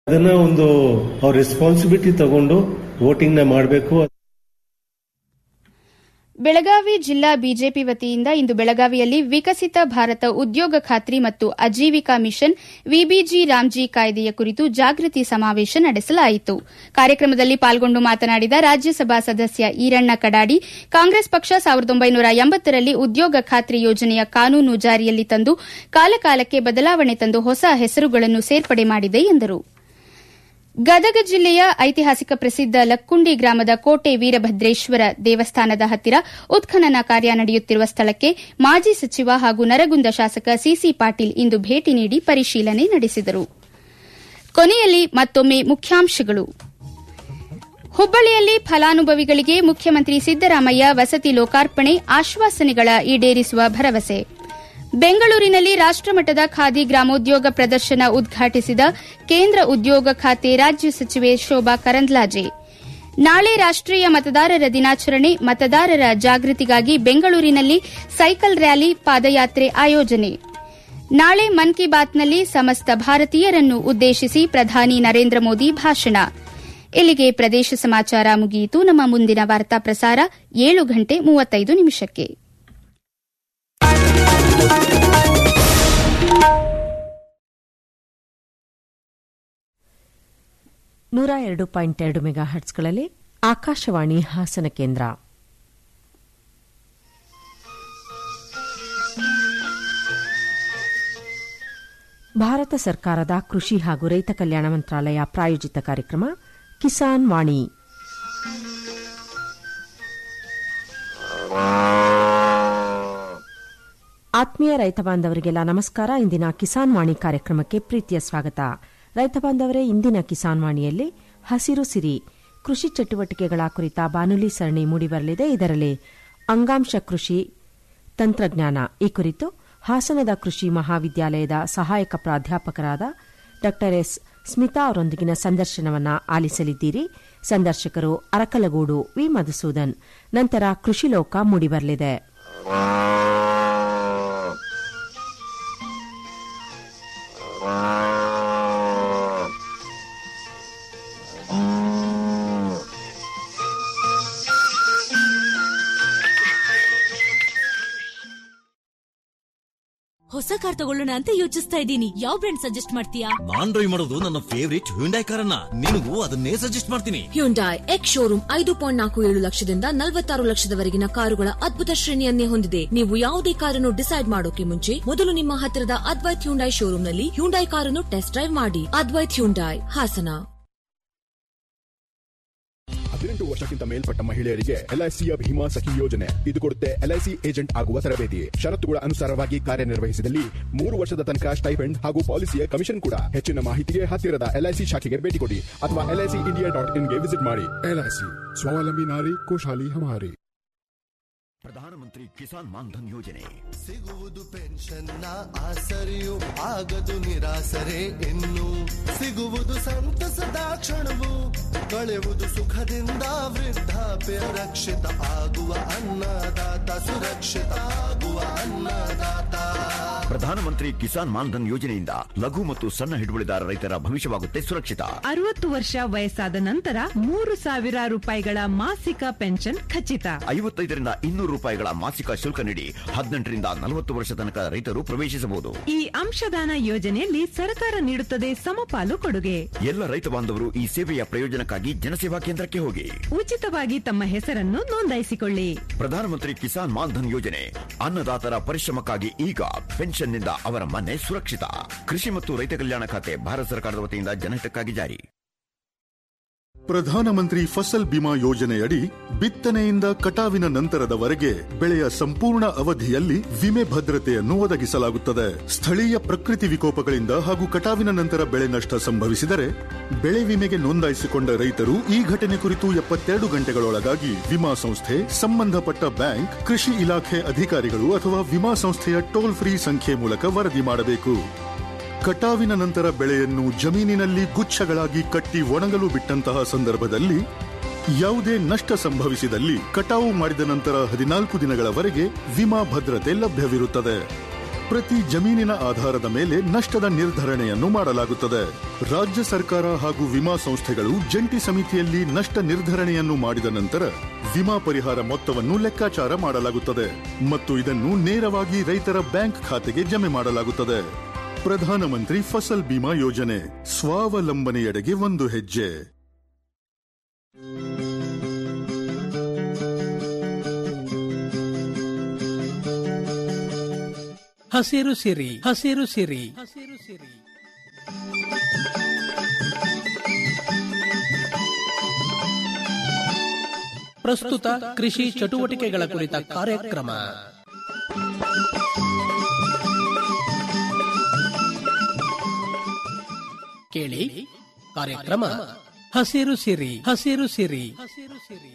ಅದನ್ನ ಒಂದು ಅವ್ರ ರೆಸ್ಪಾನ್ಸಿಬಿಲಿಟಿ ತಗೊಂಡು ವೋಟಿಂಗ್ ನ ಮಾಡಬೇಕು ಬೆಳಗಾವಿ ಜಿಲ್ಲಾ ಬಿಜೆಪಿ ವತಿಯಿಂದ ಇಂದು ಬೆಳಗಾವಿಯಲ್ಲಿ ವಿಕಸಿತ ಭಾರತ ಉದ್ಯೋಗ ಖಾತ್ರಿ ಮತ್ತು ಆಜೀವಿಕಾ ಮಿಷನ್ ವಿಬಿಜಿ ರಾಮ್ಜಿ ಕಾಯ್ದೆಯ ಕುರಿತು ಜಾಗೃತಿ ಸಮಾವೇಶ ನಡೆಸಲಾಯಿತು ಕಾರ್ಯಕ್ರಮದಲ್ಲಿ ಪಾಲ್ಗೊಂಡು ಮಾತನಾಡಿದ ರಾಜ್ಯಸಭಾ ಸದಸ್ಯ ಈರಣ್ಣ ಕಡಾಡಿ ಕಾಂಗ್ರೆಸ್ ಪಕ್ಷ ಸಾವಿರದ ಒಂಬೈನೂರ ಎಂಬತ್ತರಲ್ಲಿ ಉದ್ಯೋಗ ಖಾತ್ರಿ ಯೋಜನೆಯ ಕಾನೂನು ಜಾರಿಯಲ್ಲಿ ತಂದು ಕಾಲಕಾಲಕ್ಕೆ ಬದಲಾವಣೆ ತಂದು ಹೊಸ ಹೆಸರುಗಳನ್ನು ಸೇರ್ಪಡೆ ಮಾಡಿದೆ ಎಂದರು ಗದಗ ಜಿಲ್ಲೆಯ ಐತಿಹಾಸಿಕ ಪ್ರಸಿದ್ದ ಲಕ್ಕುಂಡಿ ಗ್ರಾಮದ ಕೋಟೆ ವೀರಭದ್ರೇಶ್ವರ ದೇವಸ್ಥಾನದ ಹತ್ತಿರ ಉತ್ಖನನ ಕಾರ್ಯ ನಡೆಯುತ್ತಿರುವ ಸ್ಥಳಕ್ಕೆ ಮಾಜಿ ಸಚಿವ ಹಾಗೂ ನರಗುಂದ ಶಾಸಕ ಸಿಸಿ ಪಾಟೀಲ್ ಇಂದು ಭೇಟಿ ನೀಡಿ ಪರಿಶೀಲನೆ ನಡೆಸಿದರು ಕೊನೆಯಲ್ಲಿ ಮತ್ತೊಮ್ಮೆ ಮುಖ್ಯಾಂಶಗಳು ಹುಬ್ಬಳ್ಳಿಯಲ್ಲಿ ಫಲಾನುಭವಿಗಳಿಗೆ ಮುಖ್ಯಮಂತ್ರಿ ಸಿದ್ದರಾಮಯ್ಯ ವಸತಿ ಲೋಕಾರ್ಪಣೆ ಆಶ್ವಾಸನೆಗಳ ಈಡೇರಿಸುವ ಭರವಸೆ ಬೆಂಗಳೂರಿನಲ್ಲಿ ರಾಷ್ಟಮಟ್ಟದ ಖಾದಿ ಗ್ರಾಮೋದ್ಯೋಗ ಪ್ರದರ್ಶನ ಉದ್ಘಾಟಿಸಿದ ಕೇಂದ್ರ ಉದ್ಯೋಗ ಖಾತೆ ರಾಜ್ಯ ಸಚಿವೆ ಶೋಭಾ ಕರಂದ್ಲಾಜೆ ನಾಳೆ ರಾಷ್ಟೀಯ ಮತದಾರರ ದಿನಾಚರಣೆ ಮತದಾರರ ಜಾಗೃತಿಗಾಗಿ ಬೆಂಗಳೂರಿನಲ್ಲಿ ಸೈಕಲ್ ರ್ಯಾಲಿ ಪಾದಯಾತ್ರೆ ಆಯೋಜನೆ ನಾಳೆ ಮನ್ ಕಿ ಬಾತ್ನಲ್ಲಿ ಸಮಸ್ತ ಭಾರತೀಯರನ್ನು ಉದ್ದೇಶಿಸಿ ಪ್ರಧಾನಿ ನರೇಂದ್ರ ಮೋದಿ ಭಾಷಣ ಇಲ್ಲಿಗೆ ಪ್ರದೇಶ ಸಮಾಚಾರ ಮುಗಿಯಿತು ನಮ್ಮ ಮುಂದಿನ ವಾರ್ತಾ ಪ್ರಸಾರ ಏಳು ಗಂಟೆ ಮೂವತ್ತೈದು ನಿಮಿಷಕ್ಕೆ ನೂರ ಎರಡು ಪಾಯಿಂಟ್ ಎರಡು ಮೆಗಾ ಹರ್ಟ್ಸ್ಗಳಲ್ಲಿ ಆಕಾಶವಾಣಿ ಹಾಸನ ಕೇಂದ್ರ ಭಾರತ ಸರ್ಕಾರದ ಕೃಷಿ ಹಾಗೂ ರೈತ ಕಲ್ಯಾಣ ಮಂತ್ರಾಲಯ ಪ್ರಾಯೋಜಿತ ಕಾರ್ಯಕ್ರಮ ಕಿಸಾನ್ ವಾಣಿ ಆತ್ಮೀಯ ರೈತ ಬಾಂಧವರಿಗೆಲ್ಲ ನಮಸ್ಕಾರ ಇಂದಿನ ಕಿಸಾನ್ ವಾಣಿ ಕಾರ್ಯಕ್ರಮಕ್ಕೆ ಪ್ರೀತಿಯ ಸ್ವಾಗತ ರೈತ ಬಾಂಧವರೇ ಇಂದಿನ ಕಿಸಾನ್ ವಾಣಿಯಲ್ಲಿ ಹಸಿರು ಸಿರಿ ಕೃಷಿ ಚಟುವಟಿಕೆಗಳ ಕುರಿತ ಬಾನುಲಿ ಸರಣಿ ಮೂಡಿಬರಲಿದೆ ಇದರಲ್ಲಿ ಅಂಗಾಂಶ ಕೃಷಿ ತಂತ್ರಜ್ಞಾನ ಈ ಕುರಿತು ಹಾಸನದ ಕೃಷಿ ಮಹಾವಿದ್ಯಾಲಯದ ಸಹಾಯಕ ಪ್ರಾಧ್ಯಾಪಕರಾದ ಡಾ ಎಸ್ ಸ್ಮಿತಾ ಅವರೊಂದಿಗಿನ ಸಂದರ್ಶನವನ್ನ ಆಲಿಸಲಿದ್ದೀರಿ ಸಂದರ್ಶಕರು ಅರಕಲಗೂಡು ವಿ ಮಧುಸೂದನ್ ನಂತರ ಕೃಷಿ ಲೋಕ ಮೂಡಿಬರಲಿದೆ ಹೊಸ ಕಾರ್ ತಗೊಳ್ಳೋಣ ಅಂತ ಯೋಚಿಸ್ತಾ ಇದ್ದೀನಿ ಯಾವ ಬ್ರ್ಯಾಂಡ್ ಸಜೆಸ್ಟ್ ಮಾಡ್ತೀಯಾ ನಾನ್ ಡ್ರೈವ್ ಮಾಡೋದು ನನ್ನ ಫೇವರಿಟ್ ಹ್ಯುಂಡೈ ಕಾರನ್ನ ನಿನಗೂ ಅದನ್ನೇ ಸಜೆಸ್ಟ್ ಮಾಡ್ತೀನಿ ಹ್ಯುಂಡಾಯ್ ಎಕ್ಸ್ ಶೋರೂಮ್ ಐದು ಪಾಯಿಂಟ್ ನಾಲ್ಕು ಏಳು ಲಕ್ಷದಿಂದ ನಲವತ್ತಾರು ಲಕ್ಷದವರೆಗಿನ ಕಾರುಗಳ ಅದ್ಭುತ ಶ್ರೇಣಿಯನ್ನೇ ಹೊಂದಿದೆ ನೀವು ಯಾವುದೇ ಕಾರನ್ನು ಡಿಸೈಡ್ ಮಾಡೋಕೆ ಮುಂಚೆ ಮೊದಲು ನಿಮ್ಮ ಹತ್ತಿರದ ಅದ್ವೈತ್ ಹ್ಯುಂಡಾಯ್ ಶೋರೂಮ್ನಲ್ಲಿ ಹ್ಯುಂಡಾಯ್ ಕಾರನ್ನು ಟೆಸ್ಟ್ ಡ್ರೈವ್ ಮಾಡಿ ಅದ್ವೈತ್ ಹ್ಯುಂಡಾಯ್ ಹಾಸನ ಹದಿನೆಂಟು ವರ್ಷಕ್ಕಿಂತ ಮೇಲ್ಪಟ್ಟ ಮಹಿಳೆಯರಿಗೆ ಎಲ್ಐಸಿಯ ಭೀಮಾ ಸಖಿ ಯೋಜನೆ ಇದು ಕೊಡುತ್ತೆ ಎಲ್ಐಸಿ ಏಜೆಂಟ್ ಆಗುವ ತರಬೇತಿ ಷರತ್ತುಗಳ ಅನುಸಾರವಾಗಿ ಕಾರ್ಯನಿರ್ವಹಿಸಿದಲ್ಲಿ ಮೂರು ವರ್ಷದ ತನಕ ಸ್ಟೈಫೆಂಡ್ ಹಾಗೂ ಪಾಲಿಸಿಯ ಕಮಿಷನ್ ಕೂಡ ಹೆಚ್ಚಿನ ಮಾಹಿತಿಗೆ ಹತ್ತಿರದ ಎಲ್ಐಸಿ ಶಾಖೆಗೆ ಭೇಟಿ ಕೊಡಿ ಅಥವಾ ಎಲ್ಐಸಿ ಇಂಡಿಯಾ ಡಾಟ್ ಇನ್ಗೆ ವಿಸಿಟ್ ಮಾಡಿ ಎಲ್ಐಸಿ ಸ್ವಾವಲಂಬಿ ನಾರಿ ಕೋಶಾಲಿ ಹಮಾರಿ ಪ್ರಧಾನಮಂತ್ರಿ ಕಿಸಾನ್ ಮಾನ್ಧನ್ ಯೋಜನೆ ಸಿಗುವುದು ಪೆನ್ಷನ್ನ ಆಸರೆಯು ಆಗದು ನಿರಾಸರೆ ಇನ್ನು ಸಿಗುವುದು ಸಂತಸದ ಕ್ಷಣವು ಕಳೆಯುವುದು ಸುಖದಿಂದ ವೃದ್ಧಾಪ್ಯ ರಕ್ಷಿತ ಆಗುವ ಅನ್ನದಾತ ಸುರಕ್ಷಿತ ಆಗುವ ಅನ್ನದಾತ ಪ್ರಧಾನಮಂತ್ರಿ ಕಿಸಾನ್ ಮಾನ್ಧನ್ ಯೋಜನೆಯಿಂದ ಲಘು ಮತ್ತು ಸಣ್ಣ ಹಿಡುವಳಿದಾರ ರೈತರ ಭವಿಷ್ಯವಾಗುತ್ತೆ ಸುರಕ್ಷಿತ ಅರವತ್ತು ವರ್ಷ ವಯಸ್ಸಾದ ನಂತರ ಮೂರು ಸಾವಿರ ರೂಪಾಯಿಗಳ ಮಾಸಿಕ ಪೆನ್ಷನ್ ಖಚಿತ ಐವತ್ತೈದರಿಂದ ಇನ್ನೂರು ರೂಪಾಯಿಗಳ ಮಾಸಿಕ ಶುಲ್ಕ ನೀಡಿ ಹದಿನೆಂಟರಿಂದ ನಲವತ್ತು ವರ್ಷ ತನಕ ರೈತರು ಪ್ರವೇಶಿಸಬಹುದು ಈ ಅಂಶದಾನ ಯೋಜನೆಯಲ್ಲಿ ಸರ್ಕಾರ ನೀಡುತ್ತದೆ ಸಮಪಾಲು ಕೊಡುಗೆ ಎಲ್ಲ ರೈತ ಬಾಂಧವರು ಈ ಸೇವೆಯ ಪ್ರಯೋಜನಕ್ಕಾಗಿ ಜನಸೇವಾ ಕೇಂದ್ರಕ್ಕೆ ಹೋಗಿ ಉಚಿತವಾಗಿ ತಮ್ಮ ಹೆಸರನ್ನು ನೋಂದಾಯಿಸಿಕೊಳ್ಳಿ ಪ್ರಧಾನಮಂತ್ರಿ ಕಿಸಾನ್ ಮಾನ್ಧನ್ ಯೋಜನೆ ಅನ್ನದಾತರ ಪರಿಶ್ರಮಕ್ಕಾಗಿ ಈಗ ಪೆನ್ಷನ್ನಿಂದ ಅವರ ಮನೆ ಸುರಕ್ಷಿತ ಕೃಷಿ ಮತ್ತು ರೈತ ಕಲ್ಯಾಣ ಖಾತೆ ಭಾರತ ಸರ್ಕಾರದ ವತಿಯಿಂದ ಜನಹಿತಕ್ಕಾಗಿ ಜಾರಿ ಪ್ರಧಾನಮಂತ್ರಿ ಫಸಲ್ ಬಿಮಾ ಯೋಜನೆಯಡಿ ಬಿತ್ತನೆಯಿಂದ ಕಟಾವಿನ ನಂತರದವರೆಗೆ ಬೆಳೆಯ ಸಂಪೂರ್ಣ ಅವಧಿಯಲ್ಲಿ ವಿಮೆ ಭದ್ರತೆಯನ್ನು ಒದಗಿಸಲಾಗುತ್ತದೆ ಸ್ಥಳೀಯ ಪ್ರಕೃತಿ ವಿಕೋಪಗಳಿಂದ ಹಾಗೂ ಕಟಾವಿನ ನಂತರ ಬೆಳೆ ನಷ್ಟ ಸಂಭವಿಸಿದರೆ ಬೆಳೆ ವಿಮೆಗೆ ನೋಂದಾಯಿಸಿಕೊಂಡ ರೈತರು ಈ ಘಟನೆ ಕುರಿತು ಎಪ್ಪತ್ತೆರಡು ಗಂಟೆಗಳೊಳಗಾಗಿ ವಿಮಾ ಸಂಸ್ಥೆ ಸಂಬಂಧಪಟ್ಟ ಬ್ಯಾಂಕ್ ಕೃಷಿ ಇಲಾಖೆ ಅಧಿಕಾರಿಗಳು ಅಥವಾ ವಿಮಾ ಸಂಸ್ಥೆಯ ಟೋಲ್ ಫ್ರೀ ಸಂಖ್ಯೆ ಮೂಲಕ ವರದಿ ಮಾಡಬೇಕು ಕಟಾವಿನ ನಂತರ ಬೆಳೆಯನ್ನು ಜಮೀನಿನಲ್ಲಿ ಗುಚ್ಛಗಳಾಗಿ ಕಟ್ಟಿ ಒಣಗಲು ಬಿಟ್ಟಂತಹ ಸಂದರ್ಭದಲ್ಲಿ ಯಾವುದೇ ನಷ್ಟ ಸಂಭವಿಸಿದಲ್ಲಿ ಕಟಾವು ಮಾಡಿದ ನಂತರ ಹದಿನಾಲ್ಕು ದಿನಗಳವರೆಗೆ ವಿಮಾ ಭದ್ರತೆ ಲಭ್ಯವಿರುತ್ತದೆ ಪ್ರತಿ ಜಮೀನಿನ ಆಧಾರದ ಮೇಲೆ ನಷ್ಟದ ನಿರ್ಧರಣೆಯನ್ನು ಮಾಡಲಾಗುತ್ತದೆ ರಾಜ್ಯ ಸರ್ಕಾರ ಹಾಗೂ ವಿಮಾ ಸಂಸ್ಥೆಗಳು ಜಂಟಿ ಸಮಿತಿಯಲ್ಲಿ ನಷ್ಟ ನಿರ್ಧರಣೆಯನ್ನು ಮಾಡಿದ ನಂತರ ವಿಮಾ ಪರಿಹಾರ ಮೊತ್ತವನ್ನು ಲೆಕ್ಕಾಚಾರ ಮಾಡಲಾಗುತ್ತದೆ ಮತ್ತು ಇದನ್ನು ನೇರವಾಗಿ ರೈತರ ಬ್ಯಾಂಕ್ ಖಾತೆಗೆ ಜಮೆ ಮಾಡಲಾಗುತ್ತದೆ ಪ್ರಧಾನಮಂತ್ರಿ ಫಸಲ್ ಬಿಮಾ ಯೋಜನೆ ಸ್ವಾವಲಂಬನೆಯೆಡೆಗೆ ಒಂದು ಹೆಜ್ಜೆ ಹಸಿರು ಸಿರಿ ಹಸಿರು ಸಿರಿ ಹಸಿರು ಸಿರಿ ಪ್ರಸ್ತುತ ಕೃಷಿ ಚಟುವಟಿಕೆಗಳ ಕುರಿತ ಕಾರ್ಯಕ್ರಮ ಕೇಳಿ ಕಾರ್ಯಕ್ರಮ ಹಸಿರು ಸಿರಿ ಹಸಿರು ಸಿರಿ ಹಸಿರು ಸಿರಿ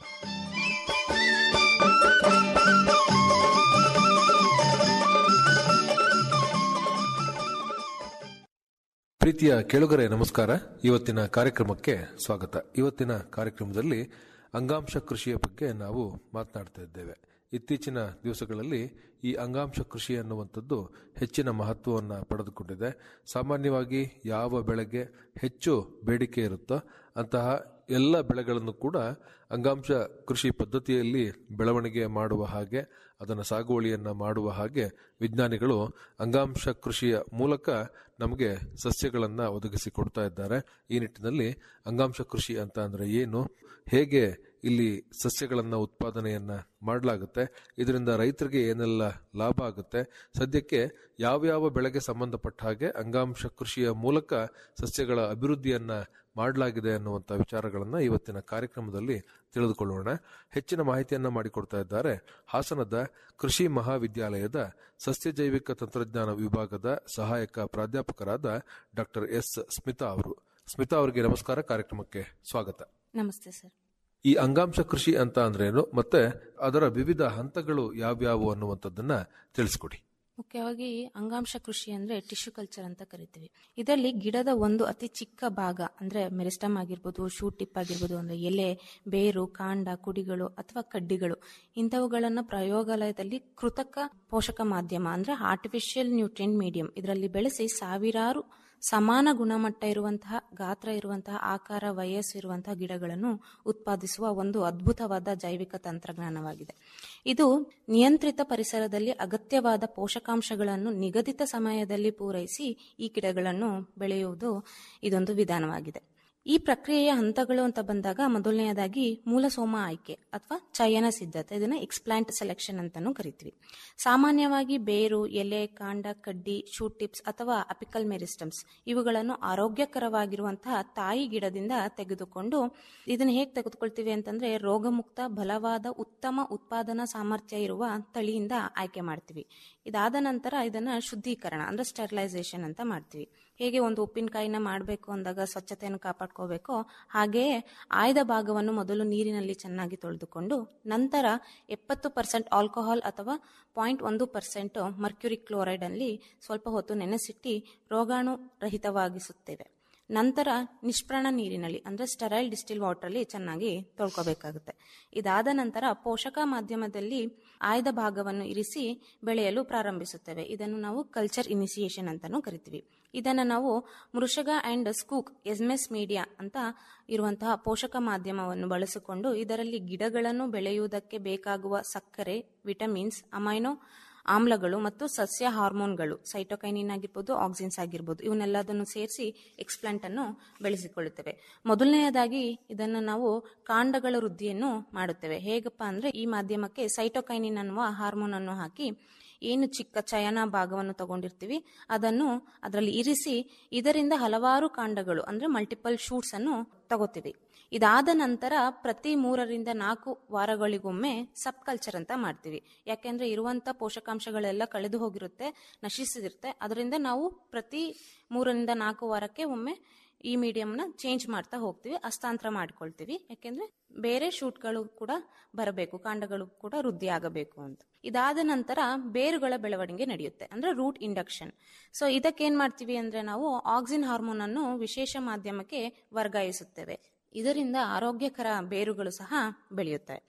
ಪ್ರೀತಿಯ ಕೇಳುಗರೆ ನಮಸ್ಕಾರ ಇವತ್ತಿನ ಕಾರ್ಯಕ್ರಮಕ್ಕೆ ಸ್ವಾಗತ ಇವತ್ತಿನ ಕಾರ್ಯಕ್ರಮದಲ್ಲಿ ಅಂಗಾಂಶ ಕೃಷಿಯ ಬಗ್ಗೆ ನಾವು ಮಾತನಾಡ್ತಾ ಇದ್ದೇವೆ ಇತ್ತೀಚಿನ ದಿವಸಗಳಲ್ಲಿ ಈ ಅಂಗಾಂಶ ಕೃಷಿ ಅನ್ನುವಂಥದ್ದು ಹೆಚ್ಚಿನ ಮಹತ್ವವನ್ನು ಪಡೆದುಕೊಂಡಿದೆ ಸಾಮಾನ್ಯವಾಗಿ ಯಾವ ಬೆಳೆಗೆ ಹೆಚ್ಚು ಬೇಡಿಕೆ ಇರುತ್ತೋ ಅಂತಹ ಎಲ್ಲ ಬೆಳೆಗಳನ್ನು ಕೂಡ ಅಂಗಾಂಶ ಕೃಷಿ ಪದ್ಧತಿಯಲ್ಲಿ ಬೆಳವಣಿಗೆ ಮಾಡುವ ಹಾಗೆ ಅದನ್ನು ಸಾಗುವಳಿಯನ್ನು ಮಾಡುವ ಹಾಗೆ ವಿಜ್ಞಾನಿಗಳು ಅಂಗಾಂಶ ಕೃಷಿಯ ಮೂಲಕ ನಮಗೆ ಸಸ್ಯಗಳನ್ನು ಒದಗಿಸಿಕೊಡ್ತಾ ಇದ್ದಾರೆ ಈ ನಿಟ್ಟಿನಲ್ಲಿ ಅಂಗಾಂಶ ಕೃಷಿ ಅಂತ ಅಂದರೆ ಏನು ಹೇಗೆ ಇಲ್ಲಿ ಸಸ್ಯಗಳನ್ನು ಉತ್ಪಾದನೆಯನ್ನ ಮಾಡಲಾಗುತ್ತೆ ಇದರಿಂದ ರೈತರಿಗೆ ಏನೆಲ್ಲ ಲಾಭ ಆಗುತ್ತೆ ಸದ್ಯಕ್ಕೆ ಯಾವ್ಯಾವ ಬೆಳೆಗೆ ಸಂಬಂಧಪಟ್ಟ ಹಾಗೆ ಅಂಗಾಂಶ ಕೃಷಿಯ ಮೂಲಕ ಸಸ್ಯಗಳ ಅಭಿವೃದ್ಧಿಯನ್ನ ಮಾಡಲಾಗಿದೆ ಅನ್ನುವಂಥ ವಿಚಾರಗಳನ್ನು ಇವತ್ತಿನ ಕಾರ್ಯಕ್ರಮದಲ್ಲಿ ತಿಳಿದುಕೊಳ್ಳೋಣ ಹೆಚ್ಚಿನ ಮಾಹಿತಿಯನ್ನ ಮಾಡಿಕೊಡ್ತಾ ಇದ್ದಾರೆ ಹಾಸನದ ಕೃಷಿ ಮಹಾವಿದ್ಯಾಲಯದ ಸಸ್ಯ ಜೈವಿಕ ತಂತ್ರಜ್ಞಾನ ವಿಭಾಗದ ಸಹಾಯಕ ಪ್ರಾಧ್ಯಾಪಕರಾದ ಡಾಕ್ಟರ್ ಎಸ್ ಸ್ಮಿತಾ ಅವರು ಸ್ಮಿತಾ ಅವರಿಗೆ ನಮಸ್ಕಾರ ಕಾರ್ಯಕ್ರಮಕ್ಕೆ ಸ್ವಾಗತ ನಮಸ್ತೆ ಸರ್ ಈ ಅಂಗಾಂಶ ಕೃಷಿ ಅಂತ ಅಂದ್ರೇನು ಮತ್ತೆ ಅದರ ವಿವಿಧ ಹಂತಗಳು ಯಾವ್ಯಾವು ಅನ್ನುವಂಥದ್ದನ್ನ ತಿಳಿಸ್ಕೊಡಿ ಮುಖ್ಯವಾಗಿ ಅಂಗಾಂಶ ಕೃಷಿ ಅಂದ್ರೆ ಟಿಶ್ಯೂ ಕಲ್ಚರ್ ಅಂತ ಕರಿತೀವಿ ಇದರಲ್ಲಿ ಗಿಡದ ಒಂದು ಅತಿ ಚಿಕ್ಕ ಭಾಗ ಅಂದ್ರೆ ಮೆರಿಸ್ಟಮ್ ಆಗಿರ್ಬೋದು ಶೂಟ್ ಟಿಪ್ ಆಗಿರ್ಬೋದು ಅಂದ್ರೆ ಎಲೆ ಬೇರು ಕಾಂಡ ಕುಡಿಗಳು ಅಥವಾ ಕಡ್ಡಿಗಳು ಇಂಥವುಗಳನ್ನ ಪ್ರಯೋಗಾಲಯದಲ್ಲಿ ಕೃತಕ ಪೋಷಕ ಮಾಧ್ಯಮ ಅಂದ್ರೆ ಆರ್ಟಿಫಿಷಿಯಲ್ ನ್ಯೂಟ್ರಿಯನ್ ಮೀಡಿಯಂ ಇದರಲ್ಲಿ ಬೆಳೆಸಿ ಸಾವಿರಾರು ಸಮಾನ ಗುಣಮಟ್ಟ ಇರುವಂತಹ ಗಾತ್ರ ಇರುವಂತಹ ಆಕಾರ ವಯಸ್ಸು ಇರುವಂತಹ ಗಿಡಗಳನ್ನು ಉತ್ಪಾದಿಸುವ ಒಂದು ಅದ್ಭುತವಾದ ಜೈವಿಕ ತಂತ್ರಜ್ಞಾನವಾಗಿದೆ ಇದು ನಿಯಂತ್ರಿತ ಪರಿಸರದಲ್ಲಿ ಅಗತ್ಯವಾದ ಪೋಷಕಾಂಶಗಳನ್ನು ನಿಗದಿತ ಸಮಯದಲ್ಲಿ ಪೂರೈಸಿ ಈ ಗಿಡಗಳನ್ನು ಬೆಳೆಯುವುದು ಇದೊಂದು ವಿಧಾನವಾಗಿದೆ ಈ ಪ್ರಕ್ರಿಯೆಯ ಹಂತಗಳು ಅಂತ ಬಂದಾಗ ಮೊದಲನೆಯದಾಗಿ ಮೂಲಸೋಮ ಆಯ್ಕೆ ಅಥವಾ ಚಯನ ಸಿದ್ಧತೆ ಇದನ್ನ ಎಕ್ಸ್ಪ್ಲಾಂಟ್ ಸೆಲೆಕ್ಷನ್ ಅಂತಾನೂ ಕರಿತೀವಿ ಸಾಮಾನ್ಯವಾಗಿ ಬೇರು ಎಲೆ ಕಾಂಡ ಕಡ್ಡಿ ಶೂಟ್ ಟಿಪ್ಸ್ ಅಥವಾ ಅಪಿಕಲ್ ಮೆರಿಸ್ಟಮ್ಸ್ ಇವುಗಳನ್ನು ಆರೋಗ್ಯಕರವಾಗಿರುವಂತಹ ತಾಯಿ ಗಿಡದಿಂದ ತೆಗೆದುಕೊಂಡು ಇದನ್ನ ಹೇಗೆ ತೆಗೆದುಕೊಳ್ತೀವಿ ಅಂತಂದ್ರೆ ರೋಗಮುಕ್ತ ಬಲವಾದ ಉತ್ತಮ ಉತ್ಪಾದನಾ ಸಾಮರ್ಥ್ಯ ಇರುವ ತಳಿಯಿಂದ ಆಯ್ಕೆ ಮಾಡ್ತೀವಿ ಇದಾದ ನಂತರ ಇದನ್ನ ಶುದ್ಧೀಕರಣ ಅಂದ್ರೆ ಸ್ಟೆರಿಲೈಸೇಷನ್ ಅಂತ ಮಾಡ್ತೀವಿ ಹೇಗೆ ಒಂದು ಉಪ್ಪಿನಕಾಯಿನ ಮಾಡಬೇಕು ಅಂದಾಗ ಸ್ವಚ್ಛತೆಯನ್ನು ಕಾಪಾಡ್ಕೋಬೇಕೋ ಹಾಗೆಯೇ ಆಯ್ದ ಭಾಗವನ್ನು ಮೊದಲು ನೀರಿನಲ್ಲಿ ಚೆನ್ನಾಗಿ ತೊಳೆದುಕೊಂಡು ನಂತರ ಎಪ್ಪತ್ತು ಪರ್ಸೆಂಟ್ ಆಲ್ಕೋಹಾಲ್ ಅಥವಾ ಪಾಯಿಂಟ್ ಒಂದು ಪರ್ಸೆಂಟ್ ಮರ್ಕ್ಯುರಿಕ್ ಕ್ಲೋರೈಡ್ ಅಲ್ಲಿ ಸ್ವಲ್ಪ ಹೊತ್ತು ನೆನೆಸಿಟ್ಟು ರೋಗಾಣು ರಹಿತವಾಗಿಸುತ್ತೇವೆ ನಂತರ ನಿಷ್ಪ್ರಾಣ ನೀರಿನಲ್ಲಿ ಅಂದ್ರೆ ಸ್ಟೆರೈಲ್ ಡಿಸ್ಟಿಲ್ ವಾಟರ್ ಅಲ್ಲಿ ಚೆನ್ನಾಗಿ ತೊಳ್ಕೋಬೇಕಾಗುತ್ತೆ ಇದಾದ ನಂತರ ಪೋಷಕ ಮಾಧ್ಯಮದಲ್ಲಿ ಆಯ್ದ ಭಾಗವನ್ನು ಇರಿಸಿ ಬೆಳೆಯಲು ಪ್ರಾರಂಭಿಸುತ್ತೇವೆ ಇದನ್ನು ನಾವು ಕಲ್ಚರ್ ಇನಿಸಿಯೇಷನ್ ಅಂತಾನೂ ಕರಿತೀವಿ ಇದನ್ನು ನಾವು ಮೃಷಗ ಅಂಡ್ ಸ್ಕೂಕ್ ಎಸ್ಮೆಸ್ ಮೀಡಿಯಾ ಅಂತ ಇರುವಂತಹ ಪೋಷಕ ಮಾಧ್ಯಮವನ್ನು ಬಳಸಿಕೊಂಡು ಇದರಲ್ಲಿ ಗಿಡಗಳನ್ನು ಬೆಳೆಯುವುದಕ್ಕೆ ಬೇಕಾಗುವ ಸಕ್ಕರೆ ವಿಟಮಿನ್ಸ್ ಅಮೈನೋ ಆಮ್ಲಗಳು ಮತ್ತು ಸಸ್ಯ ಹಾರ್ಮೋನ್ಗಳು ಸೈಟೋಕೈನಿನ್ ಆಗಿರ್ಬೋದು ಆಕ್ಸಿನ್ಸ್ ಆಗಿರ್ಬೋದು ಇವನ್ನೆಲ್ಲದನ್ನು ಸೇರಿಸಿ ಎಕ್ಸ್ಪ್ಲಾಂಟ್ ಅನ್ನು ಬೆಳೆಸಿಕೊಳ್ಳುತ್ತೇವೆ ಮೊದಲನೆಯದಾಗಿ ಇದನ್ನು ನಾವು ಕಾಂಡಗಳ ವೃದ್ಧಿಯನ್ನು ಮಾಡುತ್ತೇವೆ ಹೇಗಪ್ಪ ಅಂದ್ರೆ ಈ ಮಾಧ್ಯಮಕ್ಕೆ ಸೈಟೋಕೈನಿನ್ ಅನ್ನುವ ಹಾರ್ಮೋನ್ ಅನ್ನು ಹಾಕಿ ಏನು ಚಿಕ್ಕ ಚಯನ ಭಾಗವನ್ನು ತಗೊಂಡಿರ್ತೀವಿ ಅದನ್ನು ಅದರಲ್ಲಿ ಇರಿಸಿ ಇದರಿಂದ ಹಲವಾರು ಕಾಂಡಗಳು ಅಂದ್ರೆ ಮಲ್ಟಿಪಲ್ ಶೂಟ್ಸ್ ಅನ್ನು ತಗೋತೀವಿ ಇದಾದ ನಂತರ ಪ್ರತಿ ಮೂರರಿಂದ ನಾಲ್ಕು ವಾರಗಳಿಗೊಮ್ಮೆ ಸಬ್ ಕಲ್ಚರ್ ಅಂತ ಮಾಡ್ತೀವಿ ಯಾಕೆಂದ್ರೆ ಇರುವಂತ ಪೋಷಕಾಂಶಗಳೆಲ್ಲ ಕಳೆದು ಹೋಗಿರುತ್ತೆ ನಶಿಸಿರುತ್ತೆ ಅದರಿಂದ ನಾವು ಪ್ರತಿ ಮೂರರಿಂದ ನಾಲ್ಕು ವಾರಕ್ಕೆ ಒಮ್ಮೆ ಈ ಮೀಡಿಯಂನ ಚೇಂಜ್ ಮಾಡ್ತಾ ಹೋಗ್ತೀವಿ ಹಸ್ತಾಂತರ ಮಾಡ್ಕೊಳ್ತೀವಿ ಯಾಕೆಂದ್ರೆ ಬೇರೆ ಶೂಟ್ಗಳು ಕೂಡ ಬರಬೇಕು ಕಾಂಡಗಳು ಕೂಡ ವೃದ್ಧಿ ಆಗಬೇಕು ಅಂತ ಇದಾದ ನಂತರ ಬೇರುಗಳ ಬೆಳವಣಿಗೆ ನಡೆಯುತ್ತೆ ಅಂದ್ರೆ ರೂಟ್ ಇಂಡಕ್ಷನ್ ಸೊ ಇದಕ್ಕೆ ಏನ್ ಮಾಡ್ತೀವಿ ಅಂದ್ರೆ ನಾವು ಆಕ್ಸಿನ್ ಹಾರ್ಮೋನ್ ಅನ್ನು ವಿಶೇಷ ಮಾಧ್ಯಮಕ್ಕೆ ವರ್ಗಾಯಿಸುತ್ತೇವೆ ಇದರಿಂದ ಆರೋಗ್ಯಕರ ಬೇರುಗಳು ಸಹ ಬೆಳೆಯುತ್ತವೆ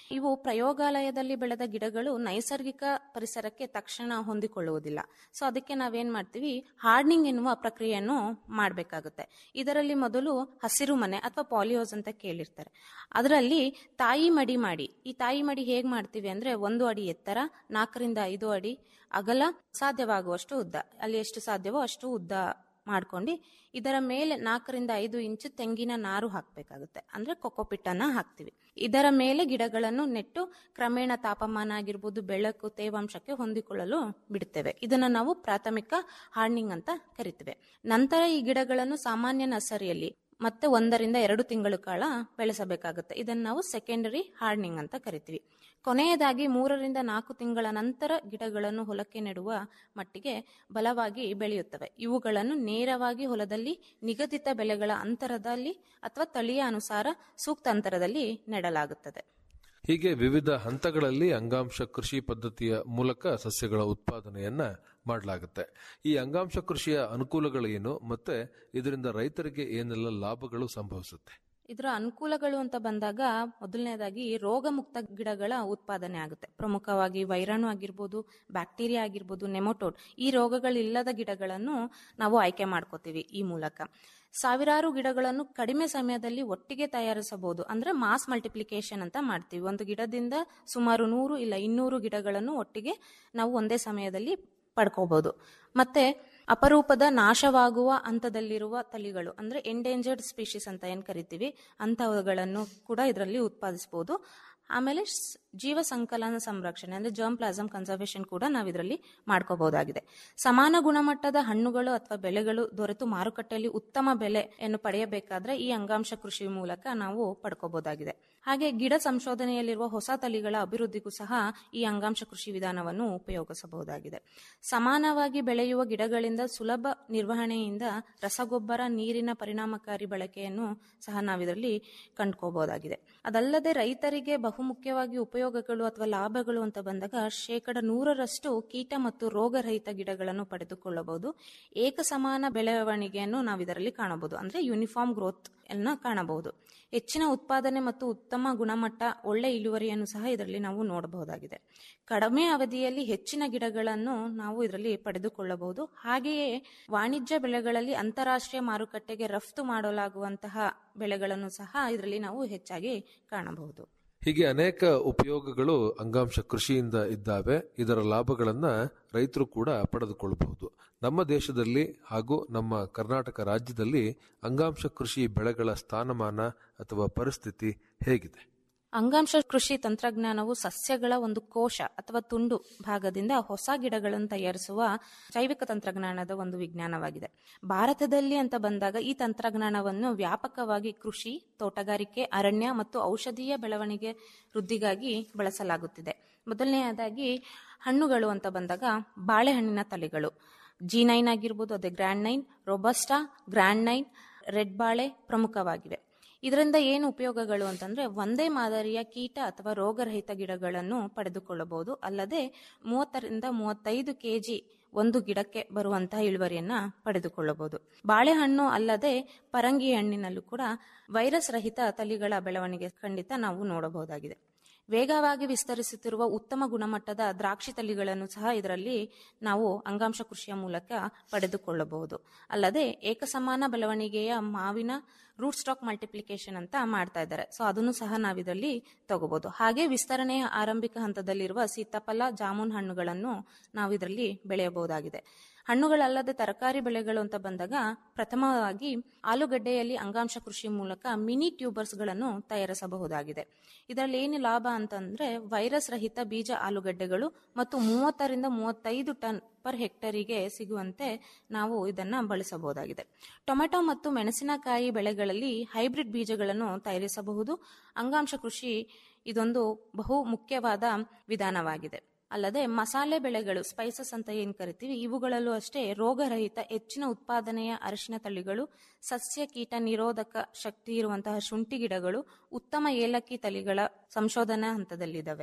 ಇವು ಪ್ರಯೋಗಾಲಯದಲ್ಲಿ ಬೆಳೆದ ಗಿಡಗಳು ನೈಸರ್ಗಿಕ ಪರಿಸರಕ್ಕೆ ತಕ್ಷಣ ಹೊಂದಿಕೊಳ್ಳುವುದಿಲ್ಲ ಸೊ ಅದಕ್ಕೆ ನಾವೇನ್ ಮಾಡ್ತೀವಿ ಹಾರ್ಡ್ನಿಂಗ್ ಎನ್ನುವ ಪ್ರಕ್ರಿಯೆಯನ್ನು ಮಾಡಬೇಕಾಗುತ್ತೆ ಇದರಲ್ಲಿ ಮೊದಲು ಹಸಿರು ಮನೆ ಅಥವಾ ಪಾಲಿಯೋಸ್ ಅಂತ ಕೇಳಿರ್ತಾರೆ ಅದರಲ್ಲಿ ತಾಯಿ ಮಡಿ ಮಾಡಿ ಈ ತಾಯಿ ಮಡಿ ಹೇಗ್ ಮಾಡ್ತೀವಿ ಅಂದ್ರೆ ಒಂದು ಅಡಿ ಎತ್ತರ ನಾಲ್ಕರಿಂದ ಐದು ಅಡಿ ಅಗಲ ಸಾಧ್ಯವಾಗುವಷ್ಟು ಉದ್ದ ಅಲ್ಲಿ ಎಷ್ಟು ಸಾಧ್ಯವೋ ಅಷ್ಟು ಉದ್ದ ಮಾಡ್ಕೊಂಡು ಇದರ ಮೇಲೆ ನಾಲ್ಕರಿಂದ ಐದು ಇಂಚು ತೆಂಗಿನ ನಾರು ಹಾಕಬೇಕಾಗುತ್ತೆ ಅಂದ್ರೆ ಕೊಕೊಪಿಟ್ಟನ್ನ ಹಾಕ್ತಿವಿ ಇದರ ಮೇಲೆ ಗಿಡಗಳನ್ನು ನೆಟ್ಟು ಕ್ರಮೇಣ ತಾಪಮಾನ ಆಗಿರ್ಬೋದು ಬೆಳಕು ತೇವಾಂಶಕ್ಕೆ ಹೊಂದಿಕೊಳ್ಳಲು ಬಿಡುತ್ತೇವೆ ಇದನ್ನ ನಾವು ಪ್ರಾಥಮಿಕ ಹಾರ್ಡ್ನಿಂಗ್ ಅಂತ ಕರಿತೇವೆ ನಂತರ ಈ ಗಿಡಗಳನ್ನು ಸಾಮಾನ್ಯ ನರ್ಸರಿಯಲ್ಲಿ ಮತ್ತೆ ಒಂದರಿಂದ ಎರಡು ತಿಂಗಳು ಕಾಲ ಬೆಳೆಸಬೇಕಾಗುತ್ತೆ ಇದನ್ನು ನಾವು ಸೆಕೆಂಡರಿ ಹಾರ್ಡ್ನಿಂಗ್ ಅಂತ ಕರಿತೀವಿ ಕೊನೆಯದಾಗಿ ಮೂರರಿಂದ ನಾಲ್ಕು ತಿಂಗಳ ನಂತರ ಗಿಡಗಳನ್ನು ಹೊಲಕ್ಕೆ ನೆಡುವ ಮಟ್ಟಿಗೆ ಬಲವಾಗಿ ಬೆಳೆಯುತ್ತವೆ ಇವುಗಳನ್ನು ನೇರವಾಗಿ ಹೊಲದಲ್ಲಿ ನಿಗದಿತ ಬೆಳೆಗಳ ಅಂತರದಲ್ಲಿ ಅಥವಾ ತಳಿಯ ಅನುಸಾರ ಸೂಕ್ತ ಅಂತರದಲ್ಲಿ ನೆಡಲಾಗುತ್ತದೆ ಹೀಗೆ ವಿವಿಧ ಹಂತಗಳಲ್ಲಿ ಅಂಗಾಂಶ ಕೃಷಿ ಪದ್ಧತಿಯ ಮೂಲಕ ಸಸ್ಯಗಳ ಉತ್ಪಾದನೆಯನ್ನ ಮಾಡಲಾಗುತ್ತೆ ಈ ಅಂಗಾಂಶ ಕೃಷಿಯ ಅನುಕೂಲಗಳೇನು ಮತ್ತೆ ಇದರಿಂದ ರೈತರಿಗೆ ಏನೆಲ್ಲ ಲಾಭಗಳು ಸಂಭವಿಸುತ್ತೆ ಇದರ ಅನುಕೂಲಗಳು ಅಂತ ಬಂದಾಗ ಮೊದಲನೇದಾಗಿ ರೋಗ ಮುಕ್ತ ಗಿಡಗಳ ಉತ್ಪಾದನೆ ಆಗುತ್ತೆ ಪ್ರಮುಖವಾಗಿ ವೈರಾಣು ಆಗಿರ್ಬೋದು ಬ್ಯಾಕ್ಟೀರಿಯಾ ಆಗಿರ್ಬೋದು ನೆಮೋಟೋಡ್ ಈ ರೋಗಗಳಿಲ್ಲದ ಗಿಡಗಳನ್ನು ನಾವು ಆಯ್ಕೆ ಮಾಡ್ಕೋತೀವಿ ಈ ಮೂಲಕ ಸಾವಿರಾರು ಗಿಡಗಳನ್ನು ಕಡಿಮೆ ಸಮಯದಲ್ಲಿ ಒಟ್ಟಿಗೆ ತಯಾರಿಸಬಹುದು ಅಂದ್ರೆ ಮಾಸ್ ಮಲ್ಟಿಪ್ಲಿಕೇಶನ್ ಅಂತ ಮಾಡ್ತೀವಿ ಒಂದು ಗಿಡದಿಂದ ಸುಮಾರು ನೂರು ಇಲ್ಲ ಇನ್ನೂರು ಗಿಡಗಳನ್ನು ಒಟ್ಟಿಗೆ ನಾವು ಒಂದೇ ಸಮಯದಲ್ಲಿ ಪಡ್ಕೋಬಹುದು ಮತ್ತೆ ಅಪರೂಪದ ನಾಶವಾಗುವ ಹಂತದಲ್ಲಿರುವ ತಳಿಗಳು ಅಂದ್ರೆ ಎಂಡೇಂಜರ್ಡ್ ಸ್ಪೀಶೀಸ್ ಅಂತ ಏನ್ ಕರಿತೀವಿ ಅಂತಹವುಗಳನ್ನು ಕೂಡ ಇದರಲ್ಲಿ ಉತ್ಪಾದಿಸಬಹುದು ಆಮೇಲೆ ಸ್- ಜೀವ ಸಂಕಲನ ಸಂರಕ್ಷಣೆ ಅಂದ್ರೆ ಜರ್ಮ್ ಪ್ಲಾಸಮ್ ಕನ್ಸರ್ವೇಷನ್ ಕೂಡ ನಾವು ಇದರಲ್ಲಿ ಮಾಡ್ಕೋಬಹುದಾಗಿದೆ ಸಮಾನ ಗುಣಮಟ್ಟದ ಹಣ್ಣುಗಳು ಅಥವಾ ಬೆಳೆಗಳು ದೊರೆತು ಮಾರುಕಟ್ಟೆಯಲ್ಲಿ ಉತ್ತಮ ಬೆಲೆಯನ್ನು ಪಡೆಯಬೇಕಾದ್ರೆ ಈ ಅಂಗಾಂಶ ಕೃಷಿ ಮೂಲಕ ನಾವು ಪಡ್ಕೋಬಹುದಾಗಿದೆ ಹಾಗೆ ಗಿಡ ಸಂಶೋಧನೆಯಲ್ಲಿರುವ ಹೊಸ ತಳಿಗಳ ಅಭಿವೃದ್ಧಿಗೂ ಸಹ ಈ ಅಂಗಾಂಶ ಕೃಷಿ ವಿಧಾನವನ್ನು ಉಪಯೋಗಿಸಬಹುದಾಗಿದೆ ಸಮಾನವಾಗಿ ಬೆಳೆಯುವ ಗಿಡಗಳಿಂದ ಸುಲಭ ನಿರ್ವಹಣೆಯಿಂದ ರಸಗೊಬ್ಬರ ನೀರಿನ ಪರಿಣಾಮಕಾರಿ ಬಳಕೆಯನ್ನು ಸಹ ನಾವಿದರಲ್ಲಿ ಕಂಡುಕೋಬಹುದಾಗಿದೆ ಅದಲ್ಲದೆ ರೈತರಿಗೆ ಬಹುಮುಖ್ಯವಾಗಿ ಉಪಯೋಗಗಳು ಅಥವಾ ಲಾಭಗಳು ಅಂತ ಬಂದಾಗ ಶೇಕಡ ನೂರರಷ್ಟು ಕೀಟ ಮತ್ತು ರೋಗರಹಿತ ಗಿಡಗಳನ್ನು ಪಡೆದುಕೊಳ್ಳಬಹುದು ಏಕಸಮಾನ ಬೆಳವಣಿಗೆಯನ್ನು ನಾವು ಇದರಲ್ಲಿ ಕಾಣಬಹುದು ಅಂದ್ರೆ ಯೂನಿಫಾರ್ಮ್ ಗ್ರೋತ್ ಅನ್ನ ಕಾಣಬಹುದು ಹೆಚ್ಚಿನ ಉತ್ಪಾದನೆ ಮತ್ತು ಉತ್ತಮ ಗುಣಮಟ್ಟ ಒಳ್ಳೆ ಇಳುವರಿಯನ್ನು ಸಹ ಇದರಲ್ಲಿ ನಾವು ನೋಡಬಹುದಾಗಿದೆ ಕಡಿಮೆ ಅವಧಿಯಲ್ಲಿ ಹೆಚ್ಚಿನ ಗಿಡಗಳನ್ನು ನಾವು ಇದರಲ್ಲಿ ಪಡೆದುಕೊಳ್ಳಬಹುದು ಹಾಗೆಯೇ ವಾಣಿಜ್ಯ ಬೆಳೆಗಳಲ್ಲಿ ಅಂತಾರಾಷ್ಟ್ರೀಯ ಮಾರುಕಟ್ಟೆಗೆ ರಫ್ತು ಮಾಡಲಾಗುವಂತಹ ಬೆಳೆಗಳನ್ನು ಸಹ ಇದರಲ್ಲಿ ನಾವು ಹೆಚ್ಚಾಗಿ ಕಾಣಬಹುದು ಹೀಗೆ ಅನೇಕ ಉಪಯೋಗಗಳು ಅಂಗಾಂಶ ಕೃಷಿಯಿಂದ ಇದ್ದಾವೆ ಇದರ ಲಾಭಗಳನ್ನ ರೈತರು ಕೂಡ ಪಡೆದುಕೊಳ್ಳಬಹುದು ನಮ್ಮ ದೇಶದಲ್ಲಿ ಹಾಗೂ ನಮ್ಮ ಕರ್ನಾಟಕ ರಾಜ್ಯದಲ್ಲಿ ಅಂಗಾಂಶ ಕೃಷಿ ಬೆಳೆಗಳ ಸ್ಥಾನಮಾನ ಅಥವಾ ಪರಿಸ್ಥಿತಿ ಹೇಗಿದೆ ಅಂಗಾಂಶ ಕೃಷಿ ತಂತ್ರಜ್ಞಾನವು ಸಸ್ಯಗಳ ಒಂದು ಕೋಶ ಅಥವಾ ತುಂಡು ಭಾಗದಿಂದ ಹೊಸ ಗಿಡಗಳನ್ನು ತಯಾರಿಸುವ ಜೈವಿಕ ತಂತ್ರಜ್ಞಾನದ ಒಂದು ವಿಜ್ಞಾನವಾಗಿದೆ ಭಾರತದಲ್ಲಿ ಅಂತ ಬಂದಾಗ ಈ ತಂತ್ರಜ್ಞಾನವನ್ನು ವ್ಯಾಪಕವಾಗಿ ಕೃಷಿ ತೋಟಗಾರಿಕೆ ಅರಣ್ಯ ಮತ್ತು ಔಷಧೀಯ ಬೆಳವಣಿಗೆ ವೃದ್ಧಿಗಾಗಿ ಬಳಸಲಾಗುತ್ತಿದೆ ಮೊದಲನೆಯದಾಗಿ ಹಣ್ಣುಗಳು ಅಂತ ಬಂದಾಗ ಬಾಳೆಹಣ್ಣಿನ ತಳಿಗಳು ಜಿ ನೈನ್ ಆಗಿರ್ಬೋದು ಅದೇ grand nine robusta grand nine red ಬಾಳೆ ಪ್ರಮುಖವಾಗಿವೆ ಇದರಿಂದ ಏನು ಉಪಯೋಗಗಳು ಅಂತಂದ್ರೆ ಒಂದೇ ಮಾದರಿಯ ಕೀಟ ಅಥವಾ ರೋಗರಹಿತ ಗಿಡಗಳನ್ನು ಪಡೆದುಕೊಳ್ಳಬಹುದು ಅಲ್ಲದೆ ಮೂವತ್ತರಿಂದ ಮೂವತ್ತೈದು ಕೆಜಿ ಒಂದು ಗಿಡಕ್ಕೆ ಬರುವಂತಹ ಇಳುವರಿಯನ್ನ ಪಡೆದುಕೊಳ್ಳಬಹುದು ಬಾಳೆಹಣ್ಣು ಅಲ್ಲದೆ ಪರಂಗಿ ಹಣ್ಣಿನಲ್ಲೂ ಕೂಡ ವೈರಸ್ ರಹಿತ ತಳಿಗಳ ಬೆಳವಣಿಗೆ ಖಂಡಿತ ನಾವು ನೋಡಬಹುದಾಗಿದೆ ವೇಗವಾಗಿ ವಿಸ್ತರಿಸುತ್ತಿರುವ ಉತ್ತಮ ಗುಣಮಟ್ಟದ ದ್ರಾಕ್ಷಿ ತಳಿಗಳನ್ನು ಸಹ ಇದರಲ್ಲಿ ನಾವು ಅಂಗಾಂಶ ಕೃಷಿಯ ಮೂಲಕ ಪಡೆದುಕೊಳ್ಳಬಹುದು ಅಲ್ಲದೆ ಏಕಸಮಾನ ಬೆಳವಣಿಗೆಯ ಮಾವಿನ ರೂಟ್ ಸ್ಟಾಕ್ ಮಲ್ಟಿಪ್ಲಿಕೇಶನ್ ಅಂತ ಮಾಡ್ತಾ ಇದ್ದಾರೆ ಸೊ ಅದನ್ನು ಸಹ ನಾವು ಇದರಲ್ಲಿ ತಗೋಬಹುದು ಹಾಗೆ ವಿಸ್ತರಣೆಯ ಆರಂಭಿಕ ಹಂತದಲ್ಲಿರುವ ಸೀತಾಫಲ ಜಾಮೂನ್ ಹಣ್ಣುಗಳನ್ನು ನಾವು ಇದರಲ್ಲಿ ಬೆಳೆಯಬಹುದಾಗಿದೆ ಹಣ್ಣುಗಳಲ್ಲದೆ ತರಕಾರಿ ಬೆಳೆಗಳು ಅಂತ ಬಂದಾಗ ಪ್ರಥಮವಾಗಿ ಆಲೂಗಡ್ಡೆಯಲ್ಲಿ ಅಂಗಾಂಶ ಕೃಷಿ ಮೂಲಕ ಮಿನಿ ಟ್ಯೂಬರ್ಸ್ ಗಳನ್ನು ತಯಾರಿಸಬಹುದಾಗಿದೆ ಇದರಲ್ಲಿ ಏನು ಲಾಭ ಅಂತಂದ್ರೆ ವೈರಸ್ ರಹಿತ ಬೀಜ ಆಲೂಗಡ್ಡೆಗಳು ಮತ್ತು ಮೂವತ್ತರಿಂದ ಮೂವತ್ತೈದು ಟನ್ ಪರ್ ಹೆಕ್ಟರಿಗೆ ಸಿಗುವಂತೆ ನಾವು ಇದನ್ನ ಬಳಸಬಹುದಾಗಿದೆ ಟೊಮೆಟೊ ಮತ್ತು ಮೆಣಸಿನಕಾಯಿ ಬೆಳೆಗಳಲ್ಲಿ ಹೈಬ್ರಿಡ್ ಬೀಜಗಳನ್ನು ತಯಾರಿಸಬಹುದು ಅಂಗಾಂಶ ಕೃಷಿ ಇದೊಂದು ಬಹು ಮುಖ್ಯವಾದ ವಿಧಾನವಾಗಿದೆ ಅಲ್ಲದೆ ಮಸಾಲೆ ಬೆಳೆಗಳು ಸ್ಪೈಸಸ್ ಅಂತ ಏನ್ ಕರಿತೀವಿ ಇವುಗಳಲ್ಲೂ ಅಷ್ಟೇ ರೋಗರಹಿತ ಹೆಚ್ಚಿನ ಉತ್ಪಾದನೆಯ ಅರಿಶಿನ ತಳಿಗಳು ಸಸ್ಯ ಕೀಟ ನಿರೋಧಕ ಶಕ್ತಿ ಇರುವಂತಹ ಶುಂಠಿ ಗಿಡಗಳು ಉತ್ತಮ ಏಲಕ್ಕಿ ತಳಿಗಳ ಸಂಶೋಧನಾ ಹಂತದಲ್ಲಿದ್ದಾವೆ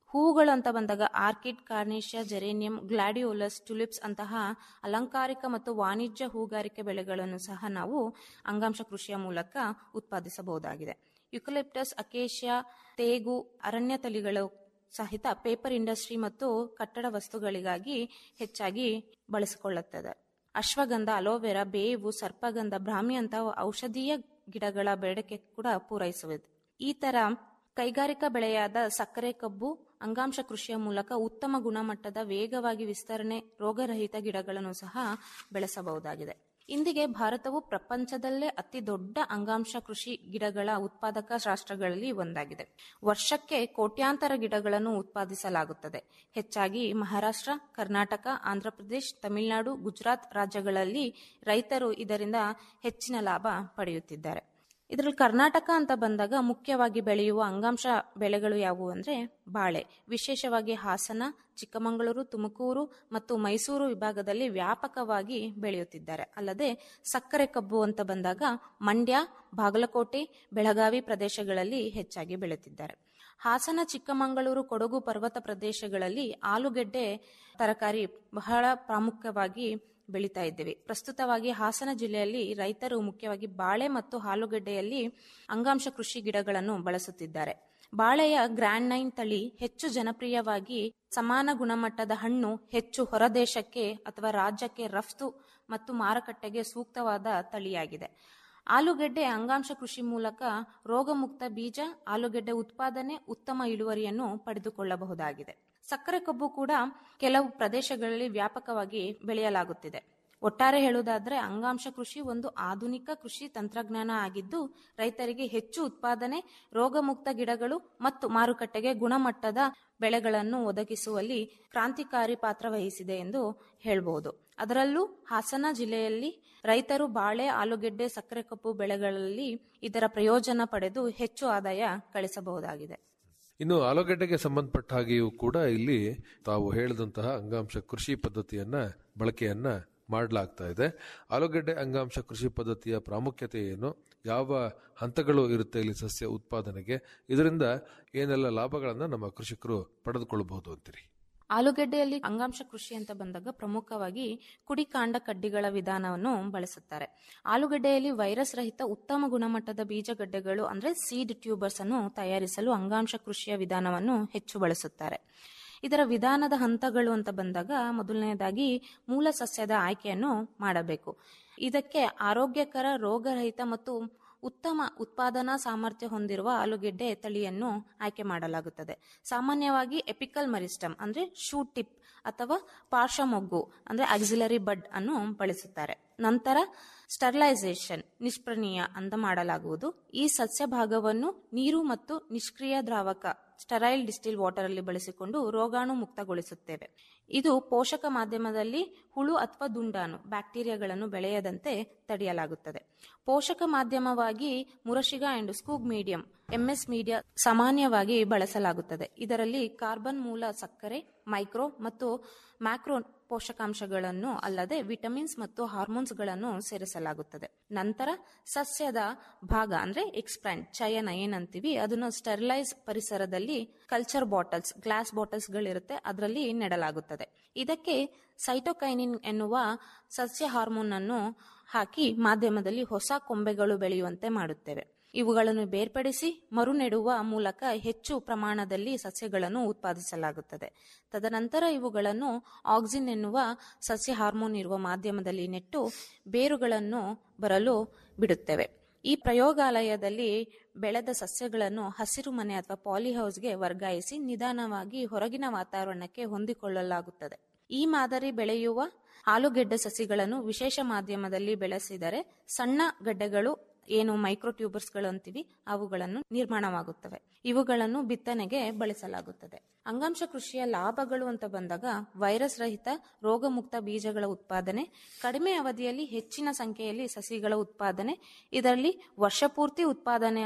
ಹೂವುಗಳು ಅಂತ ಬಂದಾಗ orchid carnation geranium gladiolus tulips ಅಂತಹ ಅಲಂಕಾರಿಕ ಮತ್ತು ವಾಣಿಜ್ಯ ಹೂಗಾರಿಕೆ ಬೆಳೆಗಳನ್ನು ಸಹ ನಾವು ಅಂಗಾಂಶ ಕೃಷಿಯ ಮೂಲಕ ಉತ್ಪಾದಿಸಬಹುದಾಗಿದೆ ಯುಕಲಿಪ್ಟಸ್ ಅಕೇಶಿಯಾ ತೇಗು ಅರಣ್ಯ ತಳಿಗಳು ಸಹಿತ ಪೇಪರ್ ಇಂಡಸ್ಟ್ರಿ ಮತ್ತು ಕಟ್ಟಡ ವಸ್ತುಗಳಿಗಾಗಿ ಹೆಚ್ಚಾಗಿ ಬಳಸಿಕೊಳ್ಳುತ್ತದೆ ಅಶ್ವಗಂಧ ಅಲೋವೆರಾ ಬೇವು ಸರ್ಪಗಂಧ ಬ್ರಾಹ್ಮಿ ಅಂತಹ ಔಷಧೀಯ ಗಿಡಗಳ ಬೇಡಿಕೆ ಕೂಡ ಪೂರೈಸುವುದು ಈ ತರ ಕೈಗಾರಿಕಾ ಬೆಳೆಯಾದ ಸಕ್ಕರೆ ಕಬ್ಬು ಅಂಗಾಂಶ ಕೃಷಿಯ ಮೂಲಕ ಉತ್ತಮ ಗುಣಮಟ್ಟದ ವೇಗವಾಗಿ ವಿಸ್ತರಣೆ ರೋಗರಹಿತ ಗಿಡಗಳನ್ನು ಸಹ ಬೆಳೆಸಬಹುದಾಗಿದೆ ಇಂದಿಗೆ ಭಾರತವು ಪ್ರಪಂಚದಲ್ಲೇ ಅತಿ ದೊಡ್ಡ ಅಂಗಾಂಶ ಕೃಷಿ ಗಿಡಗಳ ಉತ್ಪಾದಕ ರಾಷ್ಟ್ರಗಳಲ್ಲಿ ಒಂದಾಗಿದೆ ವರ್ಷಕ್ಕೆ ಕೋಟ್ಯಾಂತರ ಗಿಡಗಳನ್ನು ಉತ್ಪಾದಿಸಲಾಗುತ್ತದೆ ಹೆಚ್ಚಾಗಿ ಮಹಾರಾಷ್ಟ್ರ ಕರ್ನಾಟಕ ಆಂಧ್ರಪ್ರದೇಶ್ ತಮಿಳುನಾಡು ಗುಜರಾತ್ ರಾಜ್ಯಗಳಲ್ಲಿ ರೈತರು ಇದರಿಂದ ಹೆಚ್ಚಿನ ಲಾಭ ಪಡೆಯುತ್ತಿದ್ದಾರೆ ಇದರಲ್ಲಿ ಕರ್ನಾಟಕ ಅಂತ ಬಂದಾಗ ಮುಖ್ಯವಾಗಿ ಬೆಳೆಯುವ ಅಂಗಾಂಶ ಬೆಳೆಗಳು ಯಾವುವು ಅಂದ್ರೆ ಬಾಳೆ ವಿಶೇಷವಾಗಿ ಹಾಸನ ಚಿಕ್ಕಮಗಳೂರು ತುಮಕೂರು ಮತ್ತು ಮೈಸೂರು ವಿಭಾಗದಲ್ಲಿ ವ್ಯಾಪಕವಾಗಿ ಬೆಳೆಯುತ್ತಿದ್ದಾರೆ ಅಲ್ಲದೆ ಸಕ್ಕರೆ ಕಬ್ಬು ಅಂತ ಬಂದಾಗ ಮಂಡ್ಯ ಬಾಗಲಕೋಟೆ ಬೆಳಗಾವಿ ಪ್ರದೇಶಗಳಲ್ಲಿ ಹೆಚ್ಚಾಗಿ ಬೆಳೆಯುತ್ತಿದ್ದಾರೆ ಹಾಸನ ಚಿಕ್ಕಮಗಳೂರು ಕೊಡಗು ಪರ್ವತ ಪ್ರದೇಶಗಳಲ್ಲಿ ಆಲೂಗೆಡ್ಡೆ ತರಕಾರಿ ಬಹಳ ಪ್ರಾಮುಖ್ಯವಾಗಿ ಬೆಳೀತಾ ಇದ್ದೇವೆ ಪ್ರಸ್ತುತವಾಗಿ ಹಾಸನ ಜಿಲ್ಲೆಯಲ್ಲಿ ರೈತರು ಮುಖ್ಯವಾಗಿ ಬಾಳೆ ಮತ್ತು ಆಲೂಗೆಡ್ಡೆಯಲ್ಲಿ ಅಂಗಾಂಶ ಕೃಷಿ ಗಿಡಗಳನ್ನು ಬಳಸುತ್ತಿದ್ದಾರೆ ಬಾಳೆಯ ಗ್ರ್ಯಾಂಡ್ ನೈನ್ ತಳಿ ಹೆಚ್ಚು ಜನಪ್ರಿಯವಾಗಿ ಸಮಾನ ಗುಣಮಟ್ಟದ ಹಣ್ಣು ಹೆಚ್ಚು ಹೊರದೇಶಕ್ಕೆ ಅಥವಾ ರಾಜ್ಯಕ್ಕೆ ರಫ್ತು ಮತ್ತು ಮಾರುಕಟ್ಟೆಗೆ ಸೂಕ್ತವಾದ ತಳಿಯಾಗಿದೆ ಆಲೂಗೆಡ್ಡೆ ಅಂಗಾಂಶ ಕೃಷಿ ಮೂಲಕ ರೋಗಮುಕ್ತ ಬೀಜ ಆಲೂಗೆಡ್ಡೆ ಉತ್ಪಾದನೆ ಉತ್ತಮ ಇಳುವರಿಯನ್ನು ಪಡೆದುಕೊಳ್ಳಬಹುದಾಗಿದೆ ಸಕ್ಕರೆ ಕಬ್ಬು ಕೂಡ ಕೆಲವು ಪ್ರದೇಶಗಳಲ್ಲಿ ವ್ಯಾಪಕವಾಗಿ ಬೆಳೆಯಲಾಗುತ್ತಿದೆ ಒಟ್ಟಾರೆ ಹೇಳುವುದಾದ್ರೆ ಅಂಗಾಂಶ ಕೃಷಿ ಒಂದು ಆಧುನಿಕ ಕೃಷಿ ತಂತ್ರಜ್ಞಾನ ಆಗಿದ್ದು ರೈತರಿಗೆ ಹೆಚ್ಚು ಉತ್ಪಾದನೆ ರೋಗಮುಕ್ತ ಗಿಡಗಳು ಮತ್ತು ಮಾರುಕಟ್ಟೆಗೆ ಗುಣಮಟ್ಟದ ಬೆಳೆಗಳನ್ನು ಒದಗಿಸುವಲ್ಲಿ ಕ್ರಾಂತಿಕಾರಿ ಪಾತ್ರ ವಹಿಸಿದೆ ಎಂದು ಹೇಳಬಹುದು ಅದರಲ್ಲೂ ಹಾಸನ ಜಿಲ್ಲೆಯಲ್ಲಿ ರೈತರು ಬಾಳೆ ಆಲೂಗೆಡ್ಡೆ ಸಕ್ಕರೆ ಕಬ್ಬು ಬೆಳೆಗಳಲ್ಲಿ ಇದರ ಪ್ರಯೋಜನ ಪಡೆದು ಹೆಚ್ಚು ಆದಾಯ ಗಳಿಸಬಹುದಾಗಿದೆ ಇನ್ನು ಆಲೂಗಡ್ಡೆಗೆ ಸಂಬಂಧಪಟ್ಟ ಹಾಗೆಯೂ ಕೂಡ ಇಲ್ಲಿ ತಾವು ಹೇಳಿದಂತಹ ಅಂಗಾಂಶ ಕೃಷಿ ಪದ್ಧತಿಯನ್ನ ಬಳಕೆಯನ್ನ ಮಾಡಲಾಗ್ತಾ ಇದೆ ಆಲೂಗಡ್ಡೆ ಅಂಗಾಂಶ ಕೃಷಿ ಪದ್ಧತಿಯ ಪ್ರಾಮುಖ್ಯತೆ ಏನು ಯಾವ ಹಂತಗಳು ಇರುತ್ತೆ ಇಲ್ಲಿ ಸಸ್ಯ ಉತ್ಪಾದನೆಗೆ ಇದರಿಂದ ಏನೆಲ್ಲ ಲಾಭಗಳನ್ನ ನಮ್ಮ ಕೃಷಿಕರು ಪಡೆದುಕೊಳ್ಳಬಹುದು ಅಂತೀರಿ ಆಲೂಗೆಡ್ಡೆಯಲ್ಲಿ ಅಂಗಾಂಶ ಕೃಷಿ ಅಂತ ಬಂದಾಗ ಪ್ರಮುಖವಾಗಿ ಕುಡಿಕಾಂಡ ಕಡ್ಡಿಗಳ ವಿಧಾನವನ್ನು ಬಳಸುತ್ತಾರೆ ಆಲೂಗಡ್ಡೆಯಲ್ಲಿ ವೈರಸ್ ರಹಿತ ಉತ್ತಮ ಗುಣಮಟ್ಟದ ಬೀಜಗಡ್ಡೆಗಳು ಅಂದ್ರೆ ಸೀಡ್ ಟ್ಯೂಬರ್ಸ್ ಅನ್ನು ತಯಾರಿಸಲು ಅಂಗಾಂಶ ಕೃಷಿಯ ವಿಧಾನವನ್ನು ಹೆಚ್ಚು ಬಳಸುತ್ತಾರೆ ಇದರ ವಿಧಾನದ ಹಂತಗಳು ಅಂತ ಬಂದಾಗ ಮೊದಲನೆಯದಾಗಿ ಮೂಲ ಸಸ್ಯದ ಆಯ್ಕೆಯನ್ನು ಮಾಡಬೇಕು ಇದಕ್ಕೆ ಆರೋಗ್ಯಕರ ರೋಗರಹಿತ ಮತ್ತು ಉತ್ತಮ ಉತ್ಪಾದನಾ ಸಾಮರ್ಥ್ಯ ಹೊಂದಿರುವ ಆಲೂಗೆಡ್ಡೆ ತಳಿಯನ್ನು ಆಯ್ಕೆ ಮಾಡಲಾಗುತ್ತದೆ ಸಾಮಾನ್ಯವಾಗಿ ಎಪಿಕಲ್ ಮರಿಸ್ಟಮ್ ಅಂದ್ರೆ ಶೂಟ್ ಟಿಪ್ ಅಥವಾ ಪಾರ್ಶ್ವಮೊಗ್ಗು ಅಂದ್ರೆ ಆಕ್ಸಿಲರಿ ಬಡ್ ಅನ್ನು ಬಳಸುತ್ತಾರೆ ನಂತರ ಸ್ಟರ್ಲೈಸೇಷನ್ ನಿಷ್ಪ್ರಣೀಯ ಅಂತ ಮಾಡಲಾಗುವುದು ಈ ಸಸ್ಯ ಭಾಗವನ್ನು ನೀರು ಮತ್ತು ನಿಷ್ಕ್ರಿಯ ದ್ರಾವಕ ಸ್ಟರೈಲ್ ಡಿಸ್ಟಿಲ್ ವಾಟರ್ ಅಲ್ಲಿ ಬಳಸಿಕೊಂಡು ರೋಗಾಣು ಮುಕ್ತಗೊಳಿಸುತ್ತೇವೆ ಇದು ಪೋಷಕ ಮಾಧ್ಯಮದಲ್ಲಿ ಹುಳು ಅಥವಾ ದುಂಡಾಣು ಬ್ಯಾಕ್ಟೀರಿಯಾಗಳನ್ನು ಬೆಳೆಯದಂತೆ ತಡೆಯಲಾಗುತ್ತದೆ ಪೋಷಕ ಮಾಧ್ಯಮವಾಗಿ Murashige and Skoog medium MS media ಸಾಮಾನ್ಯವಾಗಿ ಬಳಸಲಾಗುತ್ತದೆ ಇದರಲ್ಲಿ ಕಾರ್ಬನ್ ಮೂಲ ಸಕ್ಕರೆ ಮೈಕ್ರೋ ಮತ್ತು ಮ್ಯಾಕ್ರೋ ಪೋಷಕಾಂಶಗಳನ್ನು ಅಲ್ಲದೆ ವಿಟಮಿನ್ಸ್ ಮತ್ತು ಹಾರ್ಮೋನ್ಸ್ಗಳನ್ನು ಸೇರಿಸಲಾಗುತ್ತದೆ ನಂತರ ಸಸ್ಯದ ಭಾಗ ಅಂದ್ರೆ ಎಕ್ಸ್ಪ್ಯಾಂಡ್ ಚಯನ ಏನಂತೀವಿ ಅದನ್ನು ಸ್ಟೆರಿಲೈಸ್ ಪರಿಸರದಲ್ಲಿ ಕಲ್ಚರ್ ಬಾಟಲ್ಸ್ ಗ್ಲಾಸ್ ಬಾಟಲ್ಸ್ ಗಳಿರುತ್ತೆ ಅದರಲ್ಲಿ ನೆಡಲಾಗುತ್ತದೆ ಇದಕ್ಕೆ ಸೈಟೋಕೈನಿನ್ ಎನ್ನುವ ಸಸ್ಯ ಹಾರ್ಮೋನ್ ಅನ್ನು ಹಾಕಿ ಮಾಧ್ಯಮದಲ್ಲಿ ಹೊಸ ಕೊಂಬೆಗಳು ಬೆಳೆಯುವಂತೆ ಮಾಡುತ್ತೇವೆ ಇವುಗಳನ್ನು ಬೇರ್ಪಡಿಸಿ ಮರು ನೆಡುವ ಮೂಲಕ ಹೆಚ್ಚು ಪ್ರಮಾಣದಲ್ಲಿ ಸಸ್ಯಗಳನ್ನು ಉತ್ಪಾದಿಸಲಾಗುತ್ತದೆ ತದನಂತರ ಇವುಗಳನ್ನು ಆಕ್ಸಿನ್ ಎನ್ನುವ ಸಸ್ಯ ಹಾರ್ಮೋನ್ ಇರುವ ಮಾಧ್ಯಮದಲ್ಲಿ ನೆಟ್ಟು ಬೇರುಗಳನ್ನು ಬರಲು ಬಿಡುತ್ತೇವೆ ಈ ಪ್ರಯೋಗಾಲಯದಲ್ಲಿ ಬೆಳೆದ ಸಸ್ಯಗಳನ್ನು ಹಸಿರು ಮನೆ ಅಥವಾ ಪಾಲಿಹೌಸ್ಗೆ ವರ್ಗಾಯಿಸಿ ನಿಧಾನವಾಗಿ ಹೊರಗಿನ ವಾತಾವರಣಕ್ಕೆ ಹೊಂದಿಕೊಳ್ಳಲಾಗುತ್ತದೆ ಈ ಮಾದರಿ ಬೆಳೆಯುವ ಆಲೂಗೆಡ್ಡೆ ಸಸಿಗಳನ್ನು ವಿಶೇಷ ಮಾಧ್ಯಮದಲ್ಲಿ ಬೆಳೆಸಿದರೆ ಸಣ್ಣ ಗಡ್ಡೆಗಳು ಏನು ಮೈಕ್ರೋ ಟ್ಯೂಬರ್ಸ್ಗಳು ಅಂತೀವಿ ಅವುಗಳನ್ನು ನಿರ್ಮಾಣವಾಗುತ್ತವೆ ಇವುಗಳನ್ನು ಬಿತ್ತನೆಗೆ ಬಳಸಲಾಗುತ್ತದೆ ಅಂಗಾಂಶ ಕೃಷಿಯ ಲಾಭಗಳು ಅಂತ ಬಂದಾಗ ವೈರಸ್ ರಹಿತ ರೋಗಮುಕ್ತ ಬೀಜಗಳ ಉತ್ಪಾದನೆ ಕಡಿಮೆ ಅವಧಿಯಲ್ಲಿ ಹೆಚ್ಚಿನ ಸಂಖ್ಯೆಯಲ್ಲಿ ಸಸಿಗಳ ಉತ್ಪಾದನೆ ಇದರಲ್ಲಿ ವರ್ಷಪೂರ್ತಿ ಉತ್ಪಾದನೆಯನ್ನು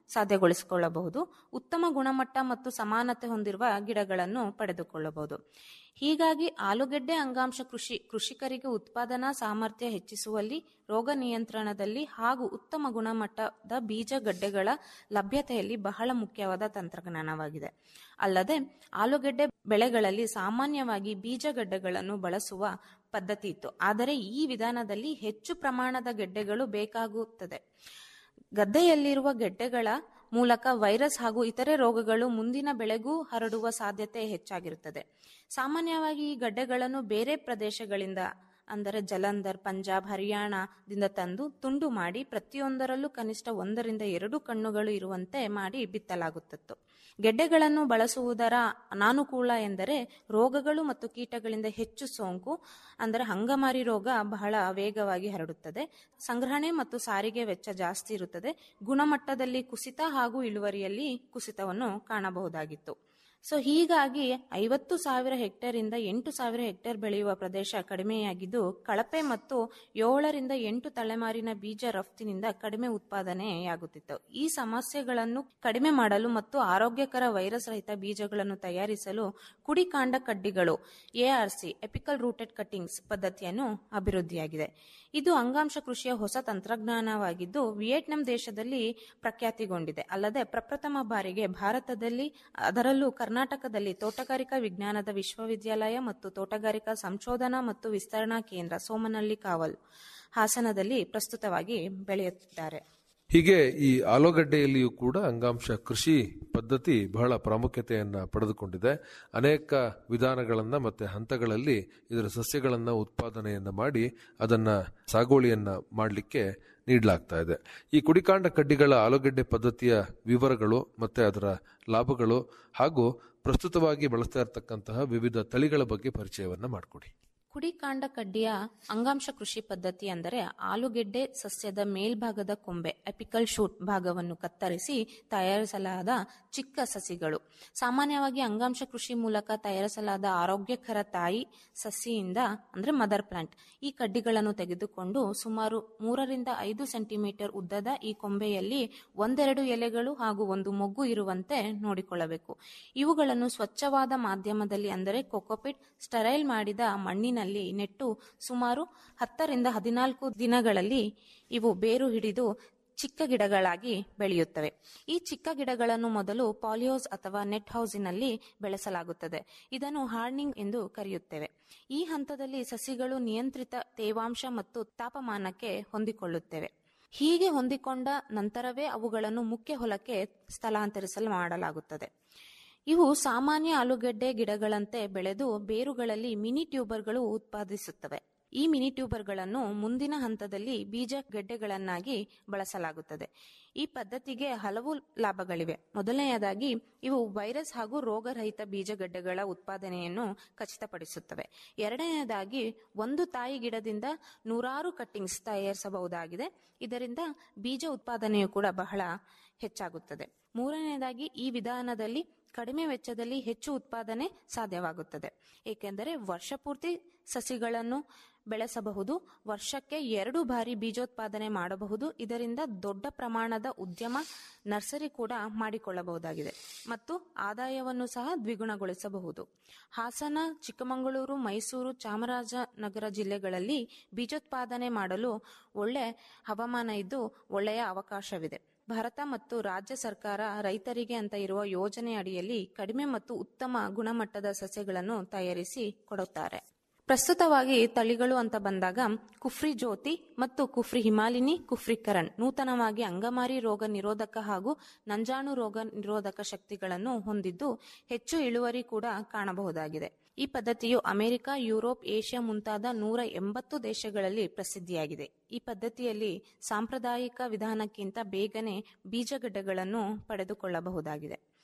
ಸಾಧ್ಯಗೊಳಿಸಿಕೊಳ್ಳಬಹುದು ಉತ್ತಮ ಗುಣಮಟ್ಟ ಮತ್ತು ಸಮಾನತೆ ಹೊಂದಿರುವ ಗಿಡಗಳನ್ನು ಪಡೆದುಕೊಳ್ಳಬಹುದು ಹೀಗಾಗಿ ಆಲೂಗೆಡ್ಡೆ ಅಂಗಾಂಶ ಕೃಷಿ ಕೃಷಿಕರಿಗೆ ಉತ್ಪಾದನಾ ಸಾಮರ್ಥ್ಯ ಹೆಚ್ಚಿಸುವಲ್ಲಿ ರೋಗ ನಿಯಂತ್ರಣದಲ್ಲಿ ಹಾಗೂ ಉತ್ತಮ ಗುಣಮಟ್ಟದ ಬೀಜಗಡ್ಡೆಗಳ ಲಭ್ಯತೆಯಲ್ಲಿ ಬಹಳ ಮುಖ್ಯವಾದ ತಂತ್ರಜ್ಞಾನವಾಗಿದೆ ಅಲ್ಲದೆ ಆಲೂಗೆಡ್ಡೆ ಬೆಳೆಗಳಲ್ಲಿ ಸಾಮಾನ್ಯವಾಗಿ ಬೀಜಗಡ್ಡೆಗಳನ್ನು ಬಳಸುವ ಪದ್ಧತಿ ಇತ್ತು ಆದರೆ ಈ ವಿಧಾನದಲ್ಲಿ ಹೆಚ್ಚು ಪ್ರಮಾಣದ ಗೆಡ್ಡೆಗಳು ಬೇಕಾಗುತ್ತದೆ ಗದ್ದೆಯಲ್ಲಿರುವ ಗೆಡ್ಡೆಗಳ ಮೂಲಕ ವೈರಸ್ ಹಾಗೂ ಇತರೆ ರೋಗಗಳು ಮುಂದಿನ ಬೆಳೆಗೂ ಹರಡುವ ಸಾಧ್ಯತೆ ಹೆಚ್ಚಾಗಿರುತ್ತದೆ ಸಾಮಾನ್ಯವಾಗಿ ಈ ಗಡ್ಡೆಗಳನ್ನು ಬೇರೆ ಪ್ರದೇಶಗಳಿಂದ ಅಂದರೆ ಜಲಂಧರ್ ಪಂಜಾಬ್ ಹರಿಯಾಣದಿಂದ ತಂದು ತುಂಡು ಮಾಡಿ ಪ್ರತಿಯೊಂದರಲ್ಲೂ ಕನಿಷ್ಠ ಒಂದರಿಂದ ಎರಡು ಕಣ್ಣುಗಳು ಇರುವಂತೆ ಮಾಡಿ ಬಿತ್ತಲಾಗುತ್ತಿತ್ತು ಗೆಡ್ಡೆಗಳನ್ನು ಬಳಸುವುದರ ಅನಾನುಕೂಲ ಎಂದರೆ ರೋಗಗಳು ಮತ್ತು ಕೀಟಗಳಿಂದ ಹೆಚ್ಚು ಸೋಂಕು ಅಂದರೆ ಹಂಗಮಾರಿ ರೋಗ ಬಹಳ ವೇಗವಾಗಿ ಹರಡುತ್ತದೆ ಸಂಗ್ರಹಣೆ ಮತ್ತು ಸಾರಿಗೆ ವೆಚ್ಚ ಜಾಸ್ತಿ ಇರುತ್ತದೆ ಗುಣಮಟ್ಟದಲ್ಲಿ ಕುಸಿತ ಹಾಗೂ ಇಳುವರಿಯಲ್ಲಿ ಕುಸಿತವನ್ನು ಕಾಣಬಹುದಾಗಿತ್ತು ಸೊ ಹೀಗಾಗಿ ಐವತ್ತು ಸಾವಿರ ಹೆಕ್ಟೇರ್ ಇಂದ ಎಂಟು ಸಾವಿರ ಹೆಕ್ಟೇರ್ ಬೆಳೆಯುವ ಪ್ರದೇಶ ಕಡಿಮೆಯಾಗಿದ್ದು ಕಳಪೆ ಮತ್ತು ಏಳರಿಂದ ಎಂಟು ತಲೆಮಾರಿನ ಬೀಜ ರಫ್ತಿನಿಂದ ಕಡಿಮೆ ಉತ್ಪಾದನೆಯಾಗುತ್ತಿತ್ತು ಈ ಸಮಸ್ಯೆಗಳನ್ನು ಕಡಿಮೆ ಮಾಡಲು ಮತ್ತು ಆರೋಗ್ಯಕರ ವೈರಸ್ ರಹಿತ ಬೀಜಗಳನ್ನು ತಯಾರಿಸಲು ಕುಡಿಕಾಂಡ ಕಡ್ಡಿಗಳು ಎಆರ್ಸಿ ಎಪಿಕಲ್ ರೂಟೆಡ್ ಕಟ್ಟಿಂಗ್ಸ್ ಪದ್ಧತಿಯನ್ನು ಅಭಿವೃದ್ಧಿಯಾಗಿದೆ ಇದು ಅಂಗಾಂಶ ಕೃಷಿಯ ಹೊಸ ತಂತ್ರಜ್ಞಾನವಾಗಿದ್ದು ವಿಯೆಟ್ನಾಂ ದೇಶದಲ್ಲಿ ಪ್ರಖ್ಯಾತಿಗೊಂಡಿದೆ ಅಲ್ಲದೆ ಪ್ರಪ್ರಥಮ ಬಾರಿಗೆ ಭಾರತದಲ್ಲಿ ಅದರಲ್ಲೂ ಕರ್ನಾಟಕದಲ್ಲಿ ತೋಟಗಾರಿಕಾ ವಿಜ್ಞಾನದ ವಿಶ್ವವಿದ್ಯಾಲಯ ಮತ್ತು ತೋಟಗಾರಿಕಾ ಸಂಶೋಧನಾ ಮತ್ತು ವಿಸ್ತರಣಾ ಕೇಂದ್ರ ಸೋಮನಹಳ್ಳಿ ಕಾವಲ್ ಹಾಸನದಲ್ಲಿ ಪ್ರಸ್ತುತವಾಗಿ ಬೆಳೆಯುತ್ತಿದ್ದಾರೆ ಹೀಗೆ ಈ ಆಲೂಗಡ್ಡೆಯಲ್ಲಿಯೂ ಕೂಡ ಅಂಗಾಂಶ ಕೃಷಿ ಪದ್ಧತಿ ಬಹಳ ಪ್ರಾಮುಖ್ಯತೆಯನ್ನ ಪಡೆದುಕೊಂಡಿದೆ ಅನೇಕ ವಿಧಾನಗಳನ್ನ ಮತ್ತೆ ಹಂತಗಳಲ್ಲಿ ಇದರ ಸಸ್ಯಗಳನ್ನ ಉತ್ಪಾದನೆಯನ್ನ ಮಾಡಿ ಅದನ್ನ ಸಾಗುವಳಿಯನ್ನ ಮಾಡಲಿಕ್ಕೆ ನೀಡಲಾಗ್ತಾ ಇದೆ ಈ ಕುಡಿಕಾಂಡ ಕಡ್ಡಿಗಳ ಆಲೂಗಡ್ಡೆ ಪದ್ಧತಿಯ ವಿವರಗಳು ಮತ್ತೆ ಅದರ ಲಾಭಗಳು ಹಾಗೂ ಪ್ರಸ್ತುತವಾಗಿ ಬಳಸ್ತಾ ಇರತಕ್ಕಂತಹ ವಿವಿಧ ತಳಿಗಳ ಬಗ್ಗೆ ಪರಿಚಯವನ್ನ ಮಾಡಿಕೊಡಿ ಕುಡಿಕಾಂಡ ಕಡ್ಡಿಯ ಅಂಗಾಂಶ ಕೃಷಿ ಪದ್ಧತಿ ಅಂದರೆ ಆಲೂಗೆಡ್ಡೆ ಸಸ್ಯದ ಮೇಲ್ಭಾಗದ ಕೊಂಬೆ ಎಪಿಕಲ್ ಶೂಟ್ ಭಾಗವನ್ನು ಕತ್ತರಿಸಿ ತಯಾರಿಸಲಾದ ಚಿಕ್ಕ ಸಸಿಗಳು ಸಾಮಾನ್ಯವಾಗಿ ಅಂಗಾಂಶ ಕೃಷಿ ಮೂಲಕ ತಯಾರಿಸಲಾದ ಆರೋಗ್ಯಕರ ತಾಯಿ ಸಸಿಯಿಂದ ಅಂದ್ರೆ ಮದರ್ ಪ್ಲಾಂಟ್ ಈ ಕಡ್ಡಿಗಳನ್ನು ತೆಗೆದುಕೊಂಡು ಸುಮಾರು ಮೂರರಿಂದ ಐದು ಸೆಂಟಿಮೀಟರ್ ಉದ್ದದ ಈ ಕೊಂಬೆಯಲ್ಲಿ ಒಂದೆರಡು ಎಲೆಗಳು ಹಾಗೂ ಒಂದು ಮೊಗ್ಗು ಇರುವಂತೆ ನೋಡಿಕೊಳ್ಳಬೇಕು ಇವುಗಳನ್ನು ಸ್ವಚ್ಛವಾದ ಮಾಧ್ಯಮದಲ್ಲಿ ಅಂದರೆ ಕೊಕೊಪಿಟ್ ಸ್ಟರೈಲ್ ಮಾಡಿದ ಮಣ್ಣಿನ ನೆಟ್ಟು ಸುಮಾರು ಹತ್ತರಿಂದ ಹದಿನಾಲ್ಕು ದಿನಗಳಲ್ಲಿ ಇವು ಬೇರು ಹಿಡಿದು ಚಿಕ್ಕ ಗಿಡಗಳಾಗಿ ಬೆಳೆಯುತ್ತವೆ ಈ ಚಿಕ್ಕ ಗಿಡಗಳನ್ನು ಮೊದಲು ಪಾಲಿಯೋಸ್ ಅಥವಾ ನೆಟ್ ಹೌಸಿನಲ್ಲಿ ಬೆಳೆಸಲಾಗುತ್ತದೆ ಇದನ್ನು ಹಾರ್ನಿಂಗ್ ಎಂದು ಕರೆಯುತ್ತೇವೆ ಈ ಹಂತದಲ್ಲಿ ಸಸಿಗಳು ನಿಯಂತ್ರಿತ ತೇವಾಂಶ ಮತ್ತು ತಾಪಮಾನಕ್ಕೆ ಹೊಂದಿಕೊಳ್ಳುತ್ತವೆ ಹೀಗೆ ಹೊಂದಿಕೊಂಡ ನಂತರವೇ ಅವುಗಳನ್ನು ಮುಖ್ಯ ಹೊಲಕ್ಕೆ ಸ್ಥಳಾಂತರಿಸಲು ಮಾಡಲಾಗುತ್ತದೆ ಇವು ಸಾಮಾನ್ಯ ಆಲೂಗೆಡ್ಡೆ ಗಿಡಗಳಂತೆ ಬೆಳೆದು ಬೇರುಗಳಲ್ಲಿ ಮಿನಿ ಟ್ಯೂಬರ್ಗಳು ಉತ್ಪಾದಿಸುತ್ತವೆ ಈ ಮಿನಿ ಟ್ಯೂಬರ್ಗಳನ್ನು ಮುಂದಿನ ಹಂತದಲ್ಲಿ ಬೀಜ ಗೆಡ್ಡೆಗಳನ್ನಾಗಿ ಬಳಸಲಾಗುತ್ತದೆ ಈ ಪದ್ಧತಿಗೆ ಹಲವು ಲಾಭಗಳಿವೆ ಮೊದಲನೆಯದಾಗಿ ಇವು ವೈರಸ್ ಹಾಗೂ ರೋಗರಹಿತ ಬೀಜಗಡ್ಡೆಗಳ ಉತ್ಪಾದನೆಯನ್ನು ಖಚಿತಪಡಿಸುತ್ತವೆ ಎರಡನೆಯದಾಗಿ ಒಂದು ತಾಯಿ ಗಿಡದಿಂದ ನೂರಾರು ಕಟ್ಟಿಂಗ್ಸ್ ತಯಾರಿಸಬಹುದಾಗಿದೆ ಇದರಿಂದ ಬೀಜ ಉತ್ಪಾದನೆಯು ಕೂಡ ಬಹಳ ಹೆಚ್ಚಾಗುತ್ತದೆ ಮೂರನೆಯದಾಗಿ ಈ ವಿಧಾನದಲ್ಲಿ ಕಡಿಮೆ ವೆಚ್ಚದಲ್ಲಿ ಹೆಚ್ಚು ಉತ್ಪಾದನೆ ಸಾಧ್ಯವಾಗುತ್ತದೆ ಏಕೆಂದರೆ ವರ್ಷಪೂರ್ತಿ ಸಸಿಗಳನ್ನು ಬೆಳೆಸಬಹುದು ವರ್ಷಕ್ಕೆ ಎರಡು ಬಾರಿ ಬೀಜೋತ್ಪಾದನೆ ಮಾಡಬಹುದು ಇದರಿಂದ ದೊಡ್ಡ ಪ್ರಮಾಣದ ಉದ್ಯಮ ನರ್ಸರಿ ಕೂಡ ಮಾಡಿಕೊಳ್ಳಬಹುದಾಗಿದೆ ಮತ್ತು ಆದಾಯವನ್ನು ಸಹ ದ್ವಿಗುಣಗೊಳಿಸಬಹುದು ಹಾಸನ ಚಿಕ್ಕಮಗಳೂರು ಮೈಸೂರು ಚಾಮರಾಜನಗರ ಜಿಲ್ಲೆಗಳಲ್ಲಿ ಬೀಜೋತ್ಪಾದನೆ ಮಾಡಲು ಒಳ್ಳೆ ಹವಾಮಾನ ಇದ್ದು ಒಳ್ಳೆಯ ಅವಕಾಶವಿದೆ ಭಾರತ ಮತ್ತು ರಾಜ್ಯ ಸರ್ಕಾರ ರೈತರಿಗೆ ಅಂತ ಇರುವ ಯೋಜನೆ ಅಡಿಯಲ್ಲಿ ಕಡಿಮೆ ಮತ್ತು ಉತ್ತಮ ಗುಣಮಟ್ಟದ ಸಸ್ಯಗಳನ್ನು ತಯಾರಿಸಿ ಕೊಡುತ್ತಾರೆ ಪ್ರಸ್ತುತವಾಗಿ ತಳಿಗಳು ಅಂತ ಬಂದಾಗ ಕುಫ್ರಿ ಜ್ಯೋತಿ ಮತ್ತು ಕುಫ್ರಿ ಹಿಮಾಲಿನಿ ಕುಫ್ರಿ ಕರಣ್ ನೂತನವಾಗಿ ಅಂಗಮಾರಿ ರೋಗ ನಿರೋಧಕ ಹಾಗೂ ನಂಜಾಣು ರೋಗ ನಿರೋಧಕ ಶಕ್ತಿಗಳನ್ನು ಹೊಂದಿದ್ದು ಹೆಚ್ಚು ಇಳುವರಿ ಕೂಡ ಕಾಣಬಹುದಾಗಿದೆ ಈ ಪದ್ಧತಿಯು ಅಮೆರಿಕ ಯುರೋಪ್ ಏಷ್ಯಾ ಮುಂತಾದ ನೂರ ಎಂಬತ್ತು ದೇಶಗಳಲ್ಲಿ ಪ್ರಸಿದ್ಧಿಯಾಗಿದೆ ಈ ಪದ್ಧತಿಯಲ್ಲಿ ಸಾಂಪ್ರದಾಯಿಕ ವಿಧಾನಕ್ಕಿಂತ ಬೇಗನೆ ಬೀಜಗಡ್ಡೆಗಳನ್ನು ಪಡೆದುಕೊಳ್ಳಬಹುದಾಗಿದೆ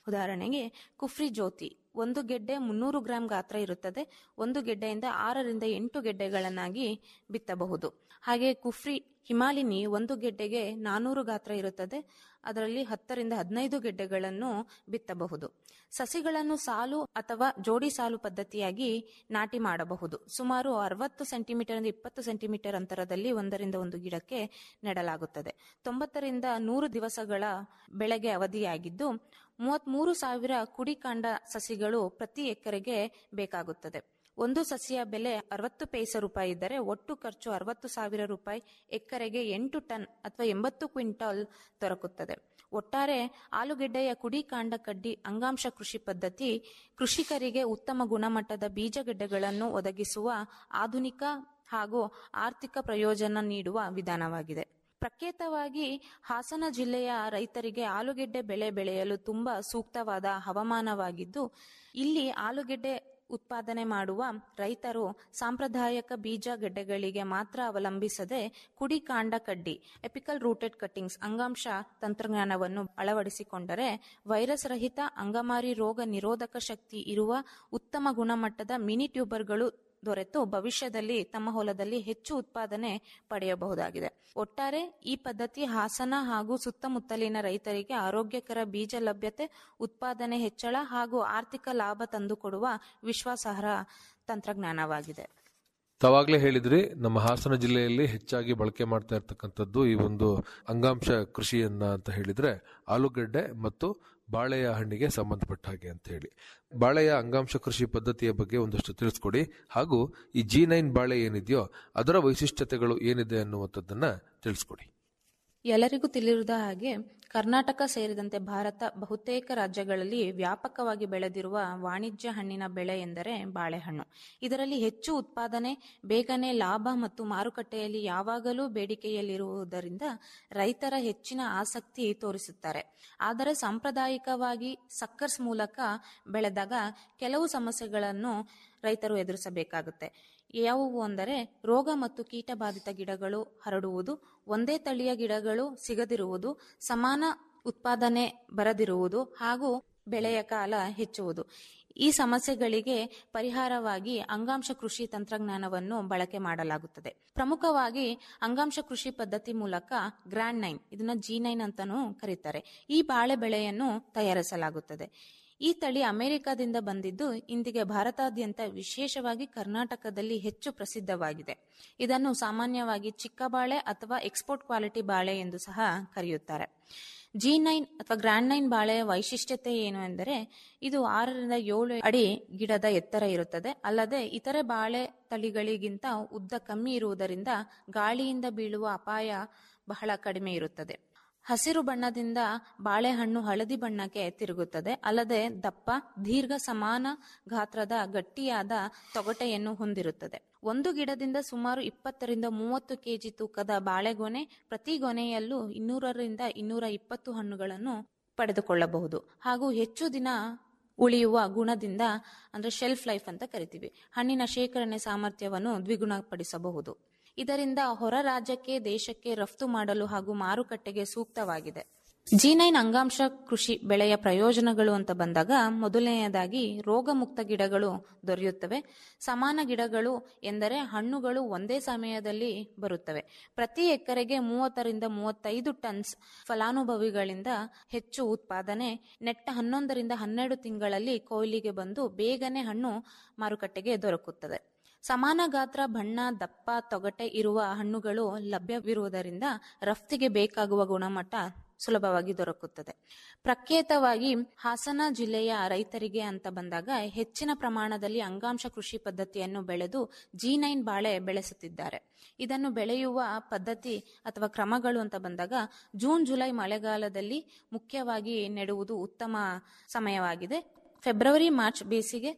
ಉದಾಹರಣೆಗೆ ಕುಫ್ರಿ ಜ್ಯೋತಿ ಒಂದು ಗೆಡ್ಡೆ ಮುನ್ನೂರು ಗ್ರಾಂ ಗಾತ್ರ ಇರುತ್ತದೆ ಒಂದು ಗೆಡ್ಡೆಯಿಂದ ಆರರಿಂದ ಎಂಟು ಗೆಡ್ಡೆಗಳನ್ನಾಗಿ ಬಿತ್ತಬಹುದು ಹಾಗೆ ಕುಫ್ರಿ ಹಿಮಾಲಿನಿ ಒಂದು ಗೆಡ್ಡೆಗೆ ನಾನೂರು ಗಾತ್ರ ಇರುತ್ತದೆ ಅದರಲ್ಲಿ ಹತ್ತರಿಂದ ಹದಿನೈದು ಗೆಡ್ಡೆಗಳನ್ನು ಬಿತ್ತಬಹುದು ಸಸಿಗಳನ್ನು ಸಾಲು ಅಥವಾ ಜೋಡಿ ಸಾಲು ಪದ್ಧತಿಯಾಗಿ ನಾಟಿ ಮಾಡಬಹುದು ಸುಮಾರು ಅರವತ್ತು ಸೆಂಟಿಮೀಟರ್ ಇಪ್ಪತ್ತು ಸೆಂಟಿಮೀಟರ್ ಅಂತರದಲ್ಲಿ ಒಂದರಿಂದ ಒಂದು ಗಿಡಕ್ಕೆ ನೆಡಲಾಗುತ್ತದೆ ತೊಂಬತ್ತರಿಂದ ನೂರು ದಿವಸಗಳ ಬೆಳೆಗೆ ಅವಧಿಯಾಗಿದ್ದು ಮೂವತ್ಮೂರು ಸಾವಿರ ಕುಡಿಕಾಂಡ ಸಸಿಗಳು ಪ್ರತಿ ಎಕರೆಗೆ ಬೇಕಾಗುತ್ತದೆ ಒಂದು ಸಸಿಯ ಬೆಲೆ ಅರವತ್ತು ಪೈಸೆ ರೂಪಾಯಿ ಇದ್ದರೆ ಒಟ್ಟು ಖರ್ಚು ಅರವತ್ತು ಸಾವಿರ ರೂಪಾಯಿ ಎಕರೆಗೆ ಎಂಟು ಟನ್ ಅಥವಾ ಎಂಬತ್ತು ಕ್ವಿಂಟಾಲ್ ದೊರಕುತ್ತದೆ ಒಟ್ಟಾರೆ ಆಲೂಗೆಡ್ಡೆಯ ಕುಡಿ ಕಾಂಡ ಕಡ್ಡಿ ಅಂಗಾಂಶ ಕೃಷಿ ಪದ್ಧತಿ ಕೃಷಿಕರಿಗೆ ಉತ್ತಮ ಗುಣಮಟ್ಟದ ಬೀಜಗೆಡ್ಡೆಗಳನ್ನು ಒದಗಿಸುವ ಆಧುನಿಕ ಹಾಗೂ ಆರ್ಥಿಕ ಪ್ರಯೋಜನ ನೀಡುವ ವಿಧಾನವಾಗಿದೆ ಪ್ರಖ್ಯಾತವಾಗಿ ಹಾಸನ ಜಿಲ್ಲೆಯ ರೈತರಿಗೆ ಆಲೂಗೆಡ್ಡೆ ಬೆಳೆ ಬೆಳೆಯಲು ತುಂಬಾ ಸೂಕ್ತವಾದ ಹವಾಮಾನವಾಗಿದ್ದು ಇಲ್ಲಿ ಆಲೂಗೆಡ್ಡೆ ಉತ್ಪಾದನೆ ಮಾಡುವ ರೈತರು ಸಾಂಪ್ರದಾಯಿಕ ಬೀಜ ಗೆಡ್ಡೆಗಳಿಗೆ ಮಾತ್ರ ಅವಲಂಬಿಸದೆ ಕುಡಿ ಕಾಂಡ ಕಡ್ಡಿ ಎಪಿಕಲ್ ರೂಟೆಡ್ ಕಟ್ಟಿಂಗ್ಸ್ ಅಂಗಾಂಶ ತಂತ್ರಜ್ಞಾನವನ್ನು ಅಳವಡಿಸಿಕೊಂಡರೆ ವೈರಸ್ ರಹಿತ ಅಂಗಮಾರಿ ರೋಗ ನಿರೋಧಕ ಶಕ್ತಿ ಇರುವ ಉತ್ತಮ ಗುಣಮಟ್ಟದ ಮಿನಿ ಟ್ಯೂಬರ್ಗಳು ದೊರೆತು ಭವಿಷ್ಯದಲ್ಲಿ ತಮ್ಮ ಹೊಲದಲ್ಲಿ ಹೆಚ್ಚು ಉತ್ಪಾದನೆ ಪಡೆಯಬಹುದಾಗಿದೆ ಒಟ್ಟಾರೆ ಈ ಪದ್ಧತಿ ಹಾಸನ ಹಾಗೂ ಸುತ್ತಮುತ್ತಲಿನ ರೈತರಿಗೆ ಆರೋಗ್ಯಕರ ಬೀಜ ಲಭ್ಯತೆ ಉತ್ಪಾದನೆ ಹೆಚ್ಚಳ ಹಾಗೂ ಆರ್ಥಿಕ ಲಾಭ ತಂದುಕೊಡುವ ವಿಶ್ವಾಸಾರ್ಹ ತಂತ್ರಜ್ಞಾನವಾಗಿದೆ ತಾವಾಗ್ಲೇ ಹೇಳಿದ್ರಿ ನಮ್ಮ ಹಾಸನ ಜಿಲ್ಲೆಯಲ್ಲಿ ಹೆಚ್ಚಾಗಿ ಬಳಕೆ ಮಾಡ್ತಾ ಇರ್ತಕ್ಕಂಥದ್ದು ಈ ಒಂದು ಅಂಗಾಂಶ ಕೃಷಿಯನ್ನ ಅಂತ ಹೇಳಿದ್ರೆ ಆಲೂಗಡ್ಡೆ ಮತ್ತು ಬಾಳೆಯ ಹಣ್ಣಿಗೆ ಸಂಬಂಧಪಟ್ಟ ಹಾಗೆ ಅಂತ ಹೇಳಿ ಬಾಳೆಯ ಅಂಗಾಂಶ ಕೃಷಿ ಪದ್ಧತಿಯ ಬಗ್ಗೆ ಒಂದಷ್ಟು ತಿಳಿಸ್ಕೊಡಿ ಹಾಗೂ ಈ ಜಿ ನೈನ್ ಬಾಳೆ ಏನಿದೆಯೋ ಅದರ ವೈಶಿಷ್ಟ್ಯತೆಗಳು ಏನಿದೆ ಅನ್ನುವಂಥದ್ದನ್ನ ತಿಳಿಸ್ಕೊಡಿ ಎಲ್ಲರಿಗೂ ತಿಳಿದಿರುವ ಹಾಗೆ ಕರ್ನಾಟಕ ಸೇರಿದಂತೆ ಭಾರತ ಬಹುತೇಕ ರಾಜ್ಯಗಳಲ್ಲಿ ವ್ಯಾಪಕವಾಗಿ ಬೆಳೆದಿರುವ ವಾಣಿಜ್ಯ ಹಣ್ಣಿನ ಬೆಳೆ ಎಂದರೆ ಬಾಳೆಹಣ್ಣು ಇದರಲ್ಲಿ ಹೆಚ್ಚು ಉತ್ಪಾದನೆ ಬೇಗನೆ ಲಾಭ ಮತ್ತು ಮಾರುಕಟ್ಟೆಯಲ್ಲಿ ಯಾವಾಗಲೂ ಬೇಡಿಕೆಯಲ್ಲಿರುವುದರಿಂದ ರೈತರ ಹೆಚ್ಚಿನ ಆಸಕ್ತಿ ತೋರಿಸುತ್ತಾರೆ ಆದರೆ ಸಾಂಪ್ರದಾಯಿಕವಾಗಿ ಸಕ್ಕರ್ಸ್ ಮೂಲಕ ಬೆಳೆದಾಗ ಕೆಲವು ಸಮಸ್ಯೆಗಳನ್ನು ರೈತರು ಎದುರಿಸಬೇಕಾಗುತ್ತೆ ಯಾವುವು ಅಂದರೆ ರೋಗ ಮತ್ತು ಕೀಟ ಬಾಧಿತ ಗಿಡಗಳು ಹರಡುವುದು ಒಂದೇ ತಳಿಯ ಗಿಡಗಳು ಸಿಗದಿರುವುದು ಸಮಾನ ಉತ್ಪಾದನೆ ಬರದಿರುವುದು ಹಾಗೂ ಬೆಳೆಯ ಕಾಲ ಹೆಚ್ಚುವುದು ಈ ಸಮಸ್ಯೆಗಳಿಗೆ ಪರಿಹಾರವಾಗಿ ಅಂಗಾಂಶ ಕೃಷಿ ತಂತ್ರಜ್ಞಾನವನ್ನು ಬಳಕೆ ಮಾಡಲಾಗುತ್ತದೆ ಪ್ರಮುಖವಾಗಿ ಅಂಗಾಂಶ ಕೃಷಿ ಪದ್ಧತಿ ಮೂಲಕ ಗ್ರ್ಯಾಂಡ್ ನೈನ್ ಇದನ್ನ ಜಿ ನೈನ್ ಅಂತಾನೂ ಕರೀತಾರೆ ಈ ಬಾಳೆ ಬೆಳೆಯನ್ನು ತಯಾರಿಸಲಾಗುತ್ತದೆ ಈ ತಳಿ ಅಮೆರಿಕದಿಂದ ಬಂದಿದ್ದು ಇಂದಿಗೆ ಭಾರತಾದ್ಯಂತ ವಿಶೇಷವಾಗಿ ಕರ್ನಾಟಕದಲ್ಲಿ ಹೆಚ್ಚು ಪ್ರಸಿದ್ಧವಾಗಿದೆ ಇದನ್ನು ಸಾಮಾನ್ಯವಾಗಿ ಚಿಕ್ಕ ಬಾಳೆ ಅಥವಾ ಎಕ್ಸ್ಪೋರ್ಟ್ ಕ್ವಾಲಿಟಿ ಬಾಳೆ ಎಂದು ಸಹ ಕರೆಯುತ್ತಾರೆ ಜಿ ನೈನ್ ಅಥವಾ ಗ್ರ್ಯಾಂಡ್ ನೈನ್ ಬಾಳೆಯ ವೈಶಿಷ್ಟ್ಯತೆ ಏನು ಎಂದರೆ ಇದು ಆರರಿಂದ ಏಳು ಅಡಿ ಗಿಡದ ಎತ್ತರ ಇರುತ್ತದೆ ಅಲ್ಲದೆ ಇತರೆ ಬಾಳೆ ತಳಿಗಳಿಗಿಂತ ಉದ್ದ ಕಮ್ಮಿ ಇರುವುದರಿಂದ ಗಾಳಿಯಿಂದ ಬೀಳುವ ಅಪಾಯ ಬಹಳ ಕಡಿಮೆ ಇರುತ್ತದೆ ಹಸಿರು ಬಣ್ಣದಿಂದ ಬಾಳೆಹಣ್ಣು ಹಳದಿ ಬಣ್ಣಕ್ಕೆ ತಿರುಗುತ್ತದೆ ಅಲ್ಲದೆ ದಪ್ಪ ದೀರ್ಘ ಸಮಾನ ಗಾತ್ರದ ಗಟ್ಟಿಯಾದ ತೊಗಟೆಯನ್ನು ಹೊಂದಿರುತ್ತದೆ ಒಂದು ಗಿಡದಿಂದ ಸುಮಾರು ಇಪ್ಪತ್ತರಿಂದ ಮೂವತ್ತು ಕೆಜಿ ತೂಕದ ಬಾಳೆಗೊನೆ ಪ್ರತಿ ಗೊನೆಯಲ್ಲೂ ಇನ್ನೂರರಿಂದ ಇನ್ನೂರ ಇಪ್ಪತ್ತು ಹಣ್ಣುಗಳನ್ನು ಪಡೆದುಕೊಳ್ಳಬಹುದು ಹಾಗೂ ಹೆಚ್ಚು ದಿನ ಉಳಿಯುವ ಗುಣದಿಂದ ಅಂದ್ರೆ ಶೆಲ್ಫ್ ಲೈಫ್ ಅಂತ ಕರಿತೀವಿ ಹಣ್ಣಿನ ಶೇಖರಣೆ ಸಾಮರ್ಥ್ಯವನ್ನು ದ್ವಿಗುಣಪಡಿಸಬಹುದು ಇದರಿಂದ ಹೊರ ರಾಜ್ಯಕ್ಕೆ ದೇಶಕ್ಕೆ ರಫ್ತು ಮಾಡಲು ಹಾಗೂ ಮಾರುಕಟ್ಟೆಗೆ ಸೂಕ್ತವಾಗಿದೆ ಜಿ ನೈನ್ ಅಂಗಾಂಶ ಕೃಷಿ ಬೆಳೆಯ ಪ್ರಯೋಜನಗಳು ಅಂತ ಬಂದಾಗ ಮೊದಲನೆಯದಾಗಿ ರೋಗಮುಕ್ತ ಗಿಡಗಳು ದೊರೆಯುತ್ತವೆ ಸಮಾನ ಗಿಡಗಳು ಎಂದರೆ ಹಣ್ಣುಗಳು ಒಂದೇ ಸಮಯದಲ್ಲಿ ಬರುತ್ತವೆ ಪ್ರತಿ ಎಕರೆಗೆ ಮೂವತ್ತರಿಂದ ಮೂವತ್ತೈದು ಟನ್ಸ್ ಫಲಾನುಭವಿಗಳಿಂದ ಹೆಚ್ಚು ಉತ್ಪಾದನೆ ನೆಟ್ಟ ಹನ್ನೊಂದರಿಂದ ಹನ್ನೆರಡು ತಿಂಗಳಲ್ಲಿ ಕೊಯ್ಲಿಗೆ ಬಂದು ಬೇಗನೆ ಹಣ್ಣು ಮಾರುಕಟ್ಟೆಗೆ ದೊರಕುತ್ತದೆ ಸಮಾನ ಗಾತ್ರ ಬಣ್ಣ ದಪ್ಪ ತೊಗಟೆ ಇರುವ ಹಣ್ಣುಗಳು ಲಭ್ಯವಿರುವುದರಿಂದ ರಫ್ತಿಗೆ ಬೇಕಾಗುವ ಗುಣಮಟ್ಟ ಸುಲಭವಾಗಿ ದೊರಕುತ್ತದೆ ಪ್ರಖ್ಯಾತವಾಗಿ ಹಾಸನ ಜಿಲ್ಲೆಯ ರೈತರಿಗೆ ಅಂತ ಬಂದಾಗ ಹೆಚ್ಚಿನ ಪ್ರಮಾಣದಲ್ಲಿ ಅಂಗಾಂಶ ಕೃಷಿ ಪದ್ಧತಿಯನ್ನು ಬೆಳೆದು ಜಿ ನೈನ್ ಬಾಳೆ ಬೆಳೆಸುತ್ತಿದ್ದಾರೆ ಇದನ್ನು ಬೆಳೆಯುವ ಪದ್ಧತಿ ಅಥವಾ ಕ್ರಮಗಳು ಅಂತ ಬಂದಾಗ ಜೂನ್ ಜುಲೈ ಮಳೆಗಾಲದಲ್ಲಿ ಮುಖ್ಯವಾಗಿ ನೆಡುವುದು ಉತ್ತಮ ಸಮಯವಾಗಿದೆ ಫೆಬ್ರವರಿ ಮಾರ್ಚ್ ಬೇಸಿಗೆ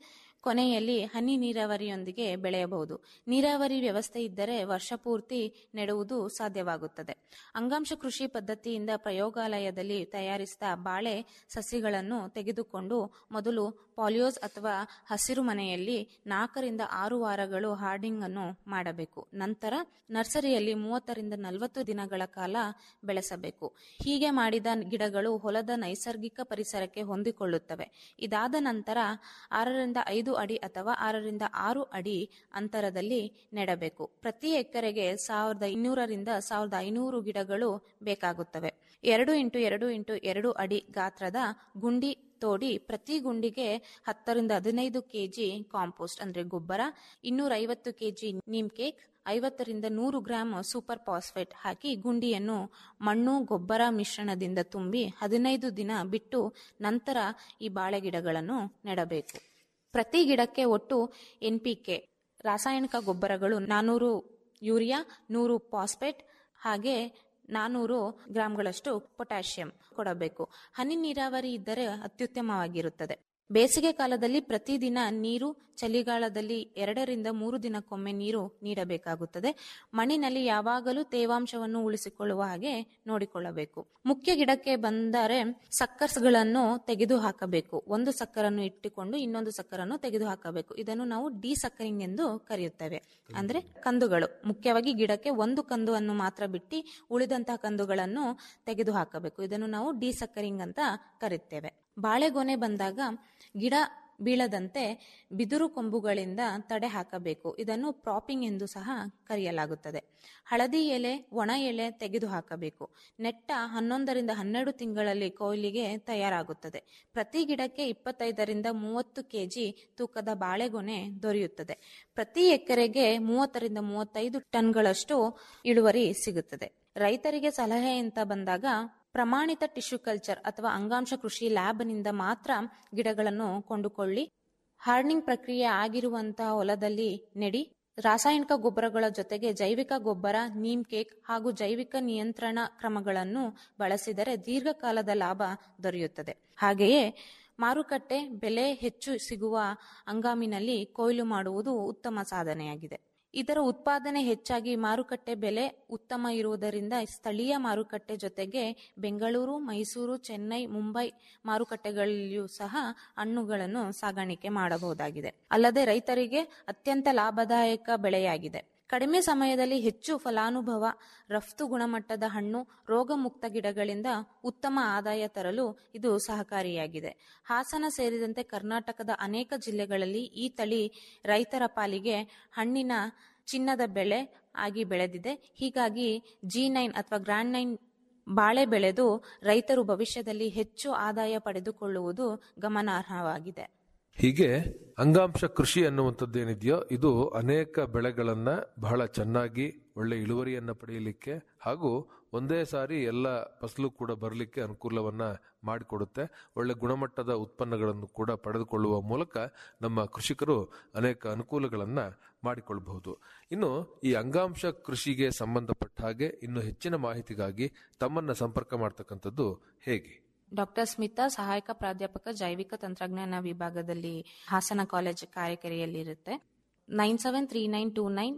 ಕೊನೆಯಲ್ಲಿ ಹನಿ ನೀರಾವರಿಯೊಂದಿಗೆ ಬೆಳೆಯಬಹುದು ನೀರಾವರಿ ವ್ಯವಸ್ಥೆ ಇದ್ದರೆ ವರ್ಷಪೂರ್ತಿ ನೆಡುವುದು ಸಾಧ್ಯವಾಗುತ್ತದೆ ಅಂಗಾಂಶ ಕೃಷಿ ಪದ್ಧತಿಯಿಂದ ಪ್ರಯೋಗಾಲಯದಲ್ಲಿ ತಯಾರಿಸಿದ ಬಾಳೆ ಸಸಿಗಳನ್ನು ತೆಗೆದುಕೊಂಡು ಮೊದಲು ಪಾಲಿಯೋಸ್ ಅಥವಾ ಹಸಿರು ಮನೆಯಲ್ಲಿ ನಾಲ್ಕರಿಂದ ಆರು ವಾರಗಳು ಹಾರ್ಡಿಂಗ್ ಅನ್ನು ಮಾಡಬೇಕು ನಂತರ ನರ್ಸರಿಯಲ್ಲಿ ಮೂವತ್ತರಿಂದ ನಲವತ್ತು ದಿನಗಳ ಕಾಲ ಬೆಳೆಸಬೇಕು ಹೀಗೆ ಮಾಡಿದ ಗಿಡಗಳು ಹೊಲದ ನೈಸರ್ಗಿಕ ಪರಿಸರಕ್ಕೆ ಹೊಂದಿಕೊಳ್ಳುತ್ತವೆ ಇದಾದ ನಂತರ ಆರರಿಂದ ಐದು ಅಡಿ ಅಥವಾ ಆರರಿಂದ ಆರು ಅಡಿ ಅಂತರದಲ್ಲಿ ನೆಡಬೇಕು ಪ್ರತಿ ಎಕರೆಗೆ ಸಾವಿರದ ಇನ್ನೂರರಿಂದ ಸಾವಿರದ ಐನೂರು ಗಿಡಗಳು ಬೇಕಾಗುತ್ತವೆ ಎರಡು ಇಂಟು ಎರಡು ಇಂಟು ಎರಡು ಅಡಿ ಗಾತ್ರದ ಗುಂಡಿ ತೋಡಿ ಪ್ರತಿ ಗುಂಡಿಗೆ ಹತ್ತರಿಂದ ಹದಿನೈದು ಕೆಜಿ ಕಾಂಪೋಸ್ಟ್ ಅಂದ್ರೆ ಗೊಬ್ಬರ ಇನ್ನೂರ ಐವತ್ತು ಕೆಜಿ ನೀಮ್ ಕೇಕ್ ಐವತ್ತರಿಂದ ನೂರು ಗ್ರಾಂ ಸೂಪರ್ ಫಾಸ್ಫೇಟ್ ಹಾಕಿ ಗುಂಡಿಯನ್ನು ಮಣ್ಣು ಗೊಬ್ಬರ ಮಿಶ್ರಣದಿಂದ ತುಂಬಿ ಹದಿನೈದು ದಿನ ಬಿಟ್ಟು ನಂತರ ಈ ಬಾಳೆ ಗಿಡಗಳನ್ನು ನೆಡಬೇಕು ಪ್ರತಿ ಗಿಡಕ್ಕೆ ಒಟ್ಟು ಎನ್ಪಿಕೆ ರಾಸಾಯನಿಕ ಗೊಬ್ಬರಗಳು ನಾನೂರು ಯೂರಿಯಾ ನೂರು ಫಾಸ್ಫೇಟ್ ಹಾಗೆ ನಾನೂರು ಗ್ರಾಂಗಳಷ್ಟು ಪೊಟ್ಯಾಷಿಯಂ ಕೊಡಬೇಕು ಹನಿ ನೀರಾವರಿ ಇದ್ದರೆ ಅತ್ಯುತ್ತಮವಾಗಿರುತ್ತದೆ ಬೇಸಿಗೆ ಕಾಲದಲ್ಲಿ ಪ್ರತಿದಿನ ನೀರು ಚಳಿಗಾಲದಲ್ಲಿ ಎರಡರಿಂದ ಮೂರು ದಿನಕ್ಕೊಮ್ಮೆ ನೀರು ನೀಡಬೇಕಾಗುತ್ತದೆ ಮಣ್ಣಿನಲ್ಲಿ ಯಾವಾಗಲೂ ತೇವಾಂಶವನ್ನು ಉಳಿಸಿಕೊಳ್ಳುವ ಹಾಗೆ ನೋಡಿಕೊಳ್ಳಬೇಕು ಮುಖ್ಯ ಗಿಡಕ್ಕೆ ಬಂದರೆ ಸಕ್ಕರ್ಸ್ಗಳನ್ನು ತೆಗೆದು ಹಾಕಬೇಕು ಒಂದು ಸಕ್ಕರನ್ನು ಇಟ್ಟುಕೊಂಡು ಇನ್ನೊಂದು ಸಕ್ಕರನ್ನು ತೆಗೆದು ಹಾಕಬೇಕು ಇದನ್ನು ನಾವು ಡಿ ಸಕ್ಕರಿಂಗ್ ಎಂದು ಕರೆಯುತ್ತೇವೆ ಅಂದ್ರೆ ಕಂದುಗಳು ಮುಖ್ಯವಾಗಿ ಗಿಡಕ್ಕೆ ಒಂದು ಕಂದುವನ್ನು ಮಾತ್ರ ಬಿಟ್ಟು ಉಳಿದಂತಹ ಕಂದುಗಳನ್ನು ತೆಗೆದು ಹಾಕಬೇಕು ಇದನ್ನು ನಾವು ಡಿ ಸಕ್ಕರಿಂಗ್ ಅಂತ ಕರೆಯುತ್ತೇವೆ ಬಾಳೆಗೊನೆ ಬಂದಾಗ ಗಿಡ ಬೀಳದಂತೆ ಬಿದಿರು ಕೊಂಬುಗಳಿಂದ ತಡೆ ಹಾಕಬೇಕು ಇದನ್ನು ಪ್ರಾಪಿಂಗ್ ಎಂದು ಸಹ ಕರೆಯಲಾಗುತ್ತದೆ ಹಳದಿ ಎಲೆ ಒಣ ಎಲೆ ತೆಗೆದು ಹಾಕಬೇಕು ನೆಟ್ಟ ಹನ್ನೊಂದರಿಂದ ಹನ್ನೆರಡು ತಿಂಗಳಲ್ಲಿ ಕೊಯ್ಲಿಗೆ ತಯಾರಾಗುತ್ತದೆ ಪ್ರತಿ ಗಿಡಕ್ಕೆ ಇಪ್ಪತ್ತೈದರಿಂದ ಮೂವತ್ತು ಕೆಜಿ ತೂಕದ ಬಾಳೆಗೊನೆ ದೊರೆಯುತ್ತದೆ ಪ್ರತಿ ಎಕರೆಗೆ ಮೂವತ್ತರಿಂದ ಮೂವತ್ತೈದು ಟನ್ಗಳಷ್ಟು ಇಳುವರಿ ಸಿಗುತ್ತದೆ ರೈತರಿಗೆ ಸಲಹೆ ಅಂತ ಬಂದಾಗ ಪ್ರಮಾಣಿತ ಟಿಶ್ಯೂ ಕಲ್ಚರ್ ಅಥವಾ ಅಂಗಾಂಶ ಕೃಷಿ ಲ್ಯಾಬ್ನಿಂದ ಮಾತ್ರ ಗಿಡಗಳನ್ನು ಕೊಂಡುಕೊಳ್ಳಿ ಹಾರ್ಡ್ನಿಂಗ್ ಪ್ರಕ್ರಿಯೆ ಆಗಿರುವಂತಹ ಹೊಲದಲ್ಲಿ ನೆಡಿ ರಾಸಾಯನಿಕ ಗೊಬ್ಬರಗಳ ಜೊತೆಗೆ ಜೈವಿಕ ಗೊಬ್ಬರ ನೀಮ್ ಕೇಕ್ ಹಾಗೂ ಜೈವಿಕ ನಿಯಂತ್ರಣ ಕ್ರಮಗಳನ್ನು ಬಳಸಿದರೆ ದೀರ್ಘಕಾಲದ ಲಾಭ ದೊರೆಯುತ್ತದೆ ಹಾಗೆಯೇ ಮಾರುಕಟ್ಟೆ ಬೆಲೆ ಹೆಚ್ಚು ಸಿಗುವ ಹಂಗಾಮಿನಲ್ಲಿ ಕೊಯ್ಲು ಮಾಡುವುದು ಉತ್ತಮ ಸಾಧನೆಯಾಗಿದೆ ಇದರ ಉತ್ಪಾದನೆ ಹೆಚ್ಚಾಗಿ ಮಾರುಕಟ್ಟೆ ಬೆಲೆ ಉತ್ತಮ ಇರುವುದರಿಂದ ಸ್ಥಳೀಯ ಮಾರುಕಟ್ಟೆ ಜೊತೆಗೆ ಬೆಂಗಳೂರು ಮೈಸೂರು ಚೆನ್ನೈ ಮುಂಬೈ ಮಾರುಕಟ್ಟೆಗಳಲ್ಲಿಯೂ ಸಹ ಹಣ್ಣುಗಳನ್ನು ಸಾಗಾಣಿಕೆ ಮಾಡಬಹುದಾಗಿದೆ ಅಲ್ಲದೆ ರೈತರಿಗೆ ಅತ್ಯಂತ ಲಾಭದಾಯಕ ಬೆಳೆಯಾಗಿದೆ ಕಡಿಮೆ ಸಮಯದಲ್ಲಿ ಹೆಚ್ಚು ಫಲಾನುಭವ ರಫ್ತು ಗುಣಮಟ್ಟದ ಹಣ್ಣು ರೋಗಮುಕ್ತ ಗಿಡಗಳಿಂದ ಉತ್ತಮ ಆದಾಯ ತರಲು ಇದು ಸಹಕಾರಿಯಾಗಿದೆ ಹಾಸನ ಸೇರಿದಂತೆ ಕರ್ನಾಟಕದ ಅನೇಕ ಜಿಲ್ಲೆಗಳಲ್ಲಿ ಈ ತಳಿ ರೈತರ ಪಾಲಿಗೆ ಹಣ್ಣಿನ ಚಿನ್ನದ ಬೆಳೆ ಆಗಿ ಬೆಳೆದಿದೆ ಹೀಗಾಗಿ ಜಿ ನೈನ್ ಅಥವಾ ಗ್ರ್ಯಾಂಡ್ ನೈನ್ ಬಾಳೆ ಬೆಳೆದು ರೈತರು ಭವಿಷ್ಯದಲ್ಲಿ ಹೆಚ್ಚು ಆದಾಯ ಪಡೆದುಕೊಳ್ಳುವುದು ಗಮನಾರ್ಹವಾಗಿದೆ ಹೀಗೆ ಅಂಗಾಂಶ ಕೃಷಿ ಅನ್ನುವಂಥದ್ದೇನಿದೆಯೋ ಇದು ಅನೇಕ ಬೆಳೆಗಳನ್ನ ಬಹಳ ಚೆನ್ನಾಗಿ ಒಳ್ಳೆ ಇಳುವರಿಯನ್ನ ಪಡೆಯಲಿಕ್ಕೆ ಹಾಗೂ ಒಂದೇ ಸಾರಿ ಎಲ್ಲ ಫಸಲು ಕೂಡ ಬರಲಿಕ್ಕೆ ಅನುಕೂಲವನ್ನ ಮಾಡಿಕೊಡುತ್ತೆ ಒಳ್ಳೆ ಗುಣಮಟ್ಟದ ಉತ್ಪನ್ನಗಳನ್ನು ಕೂಡ ಪಡೆದುಕೊಳ್ಳುವ ಮೂಲಕ ನಮ್ಮ ಕೃಷಿಕರು ಅನೇಕ ಅನುಕೂಲಗಳನ್ನ ಮಾಡಿಕೊಳ್ಳಬಹುದು ಇನ್ನು ಈ ಅಂಗಾಂಶ ಕೃಷಿಗೆ ಸಂಬಂಧಪಟ್ಟ ಹಾಗೆ ಇನ್ನು ಹೆಚ್ಚಿನ ಮಾಹಿತಿಗಾಗಿ ತಮ್ಮನ್ನ ಸಂಪರ್ಕ ಮಾಡ್ತಕ್ಕಂಥದ್ದು ಹೇಗೆ ಡಾಕ್ಟರ್ ಸ್ಮಿತಾ ಸಹಾಯಕ ಪ್ರಾಧ್ಯಾಪಕ ಜೈವಿಕ ತಂತ್ರಜ್ಞಾನ ವಿಭಾಗದಲ್ಲಿ ಹಾಸನ ಕಾಲೇಜ್ ಕಾರ್ಯಕರಿಯಲ್ಲಿರುತ್ತೆ nine seven three nine two nine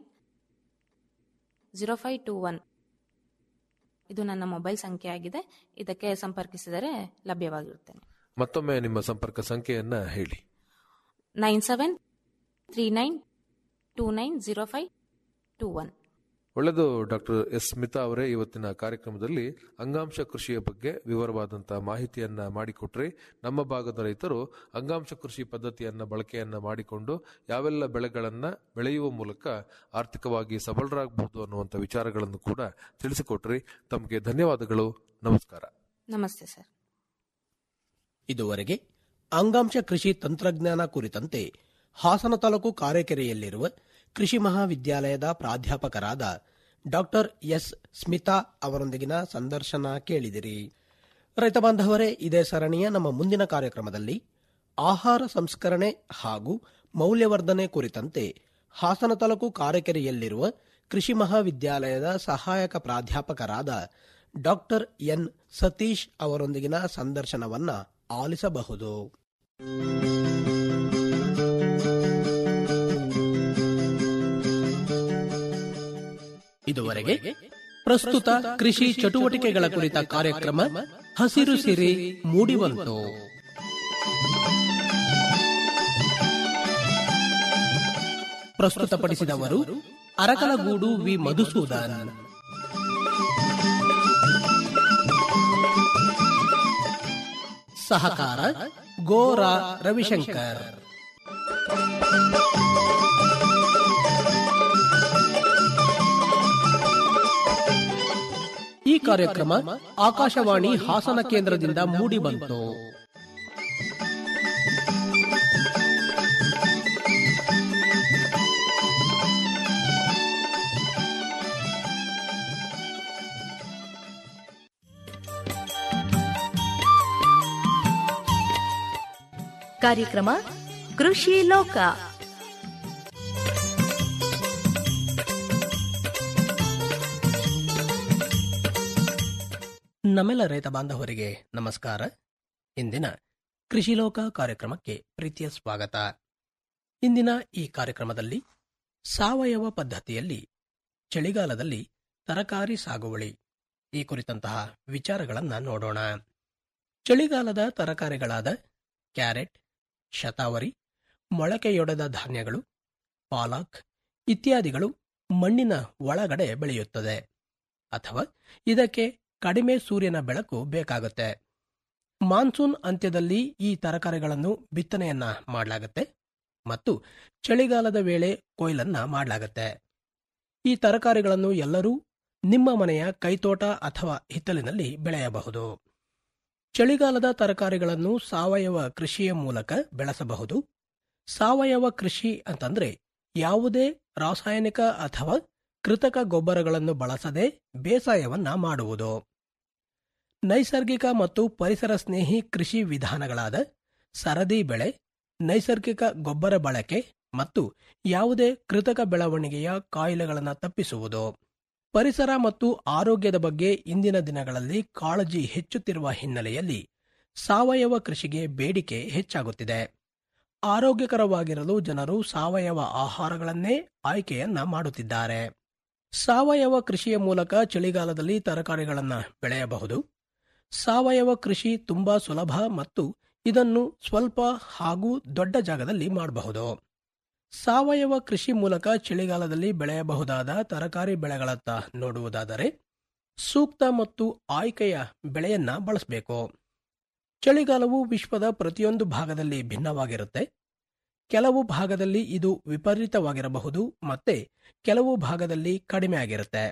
zero five two one ಇದು ನನ್ನ ಮೊಬೈಲ್ ಸಂಖ್ಯೆ ಆಗಿದೆ ಇದಕ್ಕೆ ಸಂಪರ್ಕಿಸಿದರೆ ಲಭ್ಯವಾಗಿರುತ್ತೇನೆ ಮತ್ತೊಮ್ಮೆ ನಿಮ್ಮ ಸಂಪರ್ಕ ಸಂಖ್ಯೆಯನ್ನ ಹೇಳಿ nine seven three nine two nine zero five two one ಒಳ್ಳೆಯದು ಡಾಕ್ಟರ್ ಎಸ್ ಸ್ಮಿತಾ ಅವರೇ ಇವತ್ತಿನ ಕಾರ್ಯಕ್ರಮದಲ್ಲಿ ಅಂಗಾಂಶ ಕೃಷಿಯ ಬಗ್ಗೆ ವಿವರವಾದಂತಹ ಮಾಹಿತಿಯನ್ನ ಮಾಡಿಕೊಟ್ರಿ ನಮ್ಮ ಭಾಗದ ರೈತರು ಅಂಗಾಂಶ ಕೃಷಿ ಪದ್ಧತಿಯನ್ನ ಬಳಕೆಯನ್ನ ಮಾಡಿಕೊಂಡು ಯಾವೆಲ್ಲ ಬೆಳೆಗಳನ್ನ ಬೆಳೆಯುವ ಮೂಲಕ ಆರ್ಥಿಕವಾಗಿ ಸಬಲರಾಗಬಹುದು ಅನ್ನುವಂಥ ವಿಚಾರಗಳನ್ನು ಕೂಡ ತಿಳಿಸಿಕೊಟ್ರಿ ತಮಗೆ ಧನ್ಯವಾದಗಳು ನಮಸ್ಕಾರ ನಮಸ್ತೆ ಸರ್ ಇದುವರೆಗೆ ಅಂಗಾಂಶ ಕೃಷಿ ತಂತ್ರಜ್ಞಾನ ಕುರಿತಂತೆ ಹಾಸನ ತಾಲೂಕು ಕಾರೆಕೆರೆಯಲ್ಲಿರುವ ಕೃಷಿ ಮಹಾವಿದ್ಯಾಲಯದ ಪ್ರಾಧ್ಯಾಪಕರಾದ ಡಾಕ್ಟರ್ ಎಸ್ ಸ್ಮಿತಾ ಅವರೊಂದಿಗಿನ ಸಂದರ್ಶನ ಕೇಳಿದಿರಿ ರೈತ ಬಾಂಧವರೇ ಇದೇ ಸರಣಿಯ ನಮ್ಮ ಮುಂದಿನ ಕಾರ್ಯಕ್ರಮದಲ್ಲಿ ಆಹಾರ ಸಂಸ್ಕರಣೆ ಹಾಗೂ ಮೌಲ್ಯವರ್ಧನೆ ಕುರಿತಂತೆ ಹಾಸನ ತಾಲೂಕು ಕಾರೆಕೆರೆಯಲ್ಲಿರುವ ಕೃಷಿ ಮಹಾವಿದ್ಯಾಲಯದ ಸಹಾಯಕ ಪ್ರಾಧ್ಯಾಪಕರಾದ ಡಾಕ್ಟರ್ ಎನ್ ಸತೀಶ್ ಅವರೊಂದಿಗಿನ ಸಂದರ್ಶನವನ್ನ ಆಲಿಸಬಹುದು ಇದುವರೆಗೆ ಪ್ರಸ್ತುತ ಕೃಷಿ ಚಟುವಟಿಕೆಗಳ ಕುರಿತ ಕಾರ್ಯಕ್ರಮ ಹಸಿರು ಸಿರಿ ಮೂಡಿಬಂತು ಪ್ರಸ್ತುತಪಡಿಸಿದವರು ಅರಕಲಗೂಡು ವಿ ಮಧುಸೂದನ್ ಸಹಕಾರ ಗೋರಾ ರವಿಶಂಕರ್ ಈ ಕಾರ್ಯಕ್ರಮ ಆಕಾಶವಾಣಿ ಹಾಸನ ಕೇಂದ್ರದಿಂದ ಮೂಡಿಬಂತು ಕಾರ್ಯಕ್ರಮ ಕೃಷಿ ಲೋಕ ನಮ್ಮೆಲ್ಲ ರೈತ ಬಾಂಧವರಿಗೆ ನಮಸ್ಕಾರ ಇಂದಿನ ಕೃಷಿ ಲೋಕ ಕಾರ್ಯಕ್ರಮಕ್ಕೆ ಪ್ರೀತಿಯ ಸ್ವಾಗತ ಇಂದಿನ ಈ ಕಾರ್ಯಕ್ರಮದಲ್ಲಿ ಸಾವಯವ ಪದ್ಧತಿಯಲ್ಲಿ ಚಳಿಗಾಲದಲ್ಲಿ ತರಕಾರಿ ಸಾಗುವಳಿ ಈ ಕುರಿತಂತಹ ವಿಚಾರಗಳನ್ನು ನೋಡೋಣ ಚಳಿಗಾಲದ ತರಕಾರಿಗಳಾದ ಕ್ಯಾರೆಟ್ ಶತಾವರಿ ಮೊಳಕೆಯೊಡೆದ ಧಾನ್ಯಗಳು ಪಾಲಕ್ ಇತ್ಯಾದಿಗಳು ಮಣ್ಣಿನ ಒಳಗಡೆ ಬೆಳೆಯುತ್ತದೆ ಅಥವಾ ಇದಕ್ಕೆ ಕಡಿಮೆ ಸೂರ್ಯನ ಬೆಳಕು ಬೇಕಾಗುತ್ತೆ ಮಾನ್ಸೂನ್ ಅಂತ್ಯದಲ್ಲಿ ಈ ತರಕಾರಿಗಳನ್ನು ಬಿತ್ತನೆಯನ್ನ ಮಾಡಲಾಗುತ್ತೆ ಮತ್ತು ಚಳಿಗಾಲದ ವೇಳೆ ಕೊಯ್ಲನ್ನ ಮಾಡಲಾಗುತ್ತೆ ಈ ತರಕಾರಿಗಳನ್ನು ಎಲ್ಲರೂ ನಿಮ್ಮ ಮನೆಯ ಕೈತೋಟ ಅಥವಾ ಹಿತ್ತಲಿನಲ್ಲಿ ಬೆಳೆಯಬಹುದು ಚಳಿಗಾಲದ ತರಕಾರಿಗಳನ್ನು ಸಾವಯವ ಕೃಷಿಯ ಮೂಲಕ ಬೆಳೆಸಬಹುದು ಸಾವಯವ ಕೃಷಿ ಅಂತಂದ್ರೆ ಯಾವುದೇ ರಾಸಾಯನಿಕ ಅಥವಾ ಕೃತಕ ಗೊಬ್ಬರಗಳನ್ನು ಬಳಸದೆ ಬೇಸಾಯವನ್ನ ಮಾಡುವುದು ನೈಸರ್ಗಿಕ ಮತ್ತು ಪರಿಸರ ಸ್ನೇಹಿ ಕೃಷಿ ವಿಧಾನಗಳಾದ ಸರದಿ ಬೆಳೆ ನೈಸರ್ಗಿಕ ಗೊಬ್ಬರ ಬಳಕೆ ಮತ್ತು ಯಾವುದೇ ಕೃತಕ ಬೆಳವಣಿಗೆಯ ಕಾಯಿಲೆಗಳನ್ನು ತಪ್ಪಿಸುವುದು ಪರಿಸರ ಮತ್ತು ಆರೋಗ್ಯದ ಬಗ್ಗೆ ಇಂದಿನ ದಿನಗಳಲ್ಲಿ ಕಾಳಜಿ ಹೆಚ್ಚುತ್ತಿರುವ ಹಿನ್ನೆಲೆಯಲ್ಲಿ ಸಾವಯವ ಕೃಷಿಗೆ ಬೇಡಿಕೆ ಹೆಚ್ಚಾಗುತ್ತಿದೆ ಆರೋಗ್ಯಕರವಾಗಿರಲು ಜನರು ಸಾವಯವ ಆಹಾರಗಳನ್ನೇ ಆಯ್ಕೆಯನ್ನ ಮಾಡುತ್ತಿದ್ದಾರೆ ಸಾವಯವ ಕೃಷಿಯ ಮೂಲಕ ಚಳಿಗಾಲದಲ್ಲಿ ತರಕಾರಿಗಳನ್ನು ಬೆಳೆಯಬಹುದು ಸಾವಯವ ಕೃಷಿ ತುಂಬಾ ಸುಲಭ ಮತ್ತು ಇದನ್ನು ಸ್ವಲ್ಪ ಹಾಗೂ ದೊಡ್ಡ ಜಾಗದಲ್ಲಿ ಮಾಡಬಹುದು ಸಾವಯವ ಕೃಷಿ ಮೂಲಕ ಚಳಿಗಾಲದಲ್ಲಿ ಬೆಳೆಯಬಹುದಾದ ತರಕಾರಿ ಬೆಳೆಗಳತ್ತ ನೋಡುವುದಾದರೆ ಸೂಕ್ತ ಮತ್ತು ಆಯ್ಕೆಯ ಬೆಳೆಯನ್ನ ಬಳಸಬೇಕು ಚಳಿಗಾಲವು ವಿಶ್ವದ ಪ್ರತಿಯೊಂದು ಭಾಗದಲ್ಲಿ ಭಿನ್ನವಾಗಿರುತ್ತೆ ಕೆಲವು ಭಾಗದಲ್ಲಿ ಇದು ವಿಪರೀತವಾಗಿರಬಹುದು ಮತ್ತೆ ಕೆಲವು ಭಾಗದಲ್ಲಿ ಕಡಿಮೆ ಆಗಿರುತ್ತೆ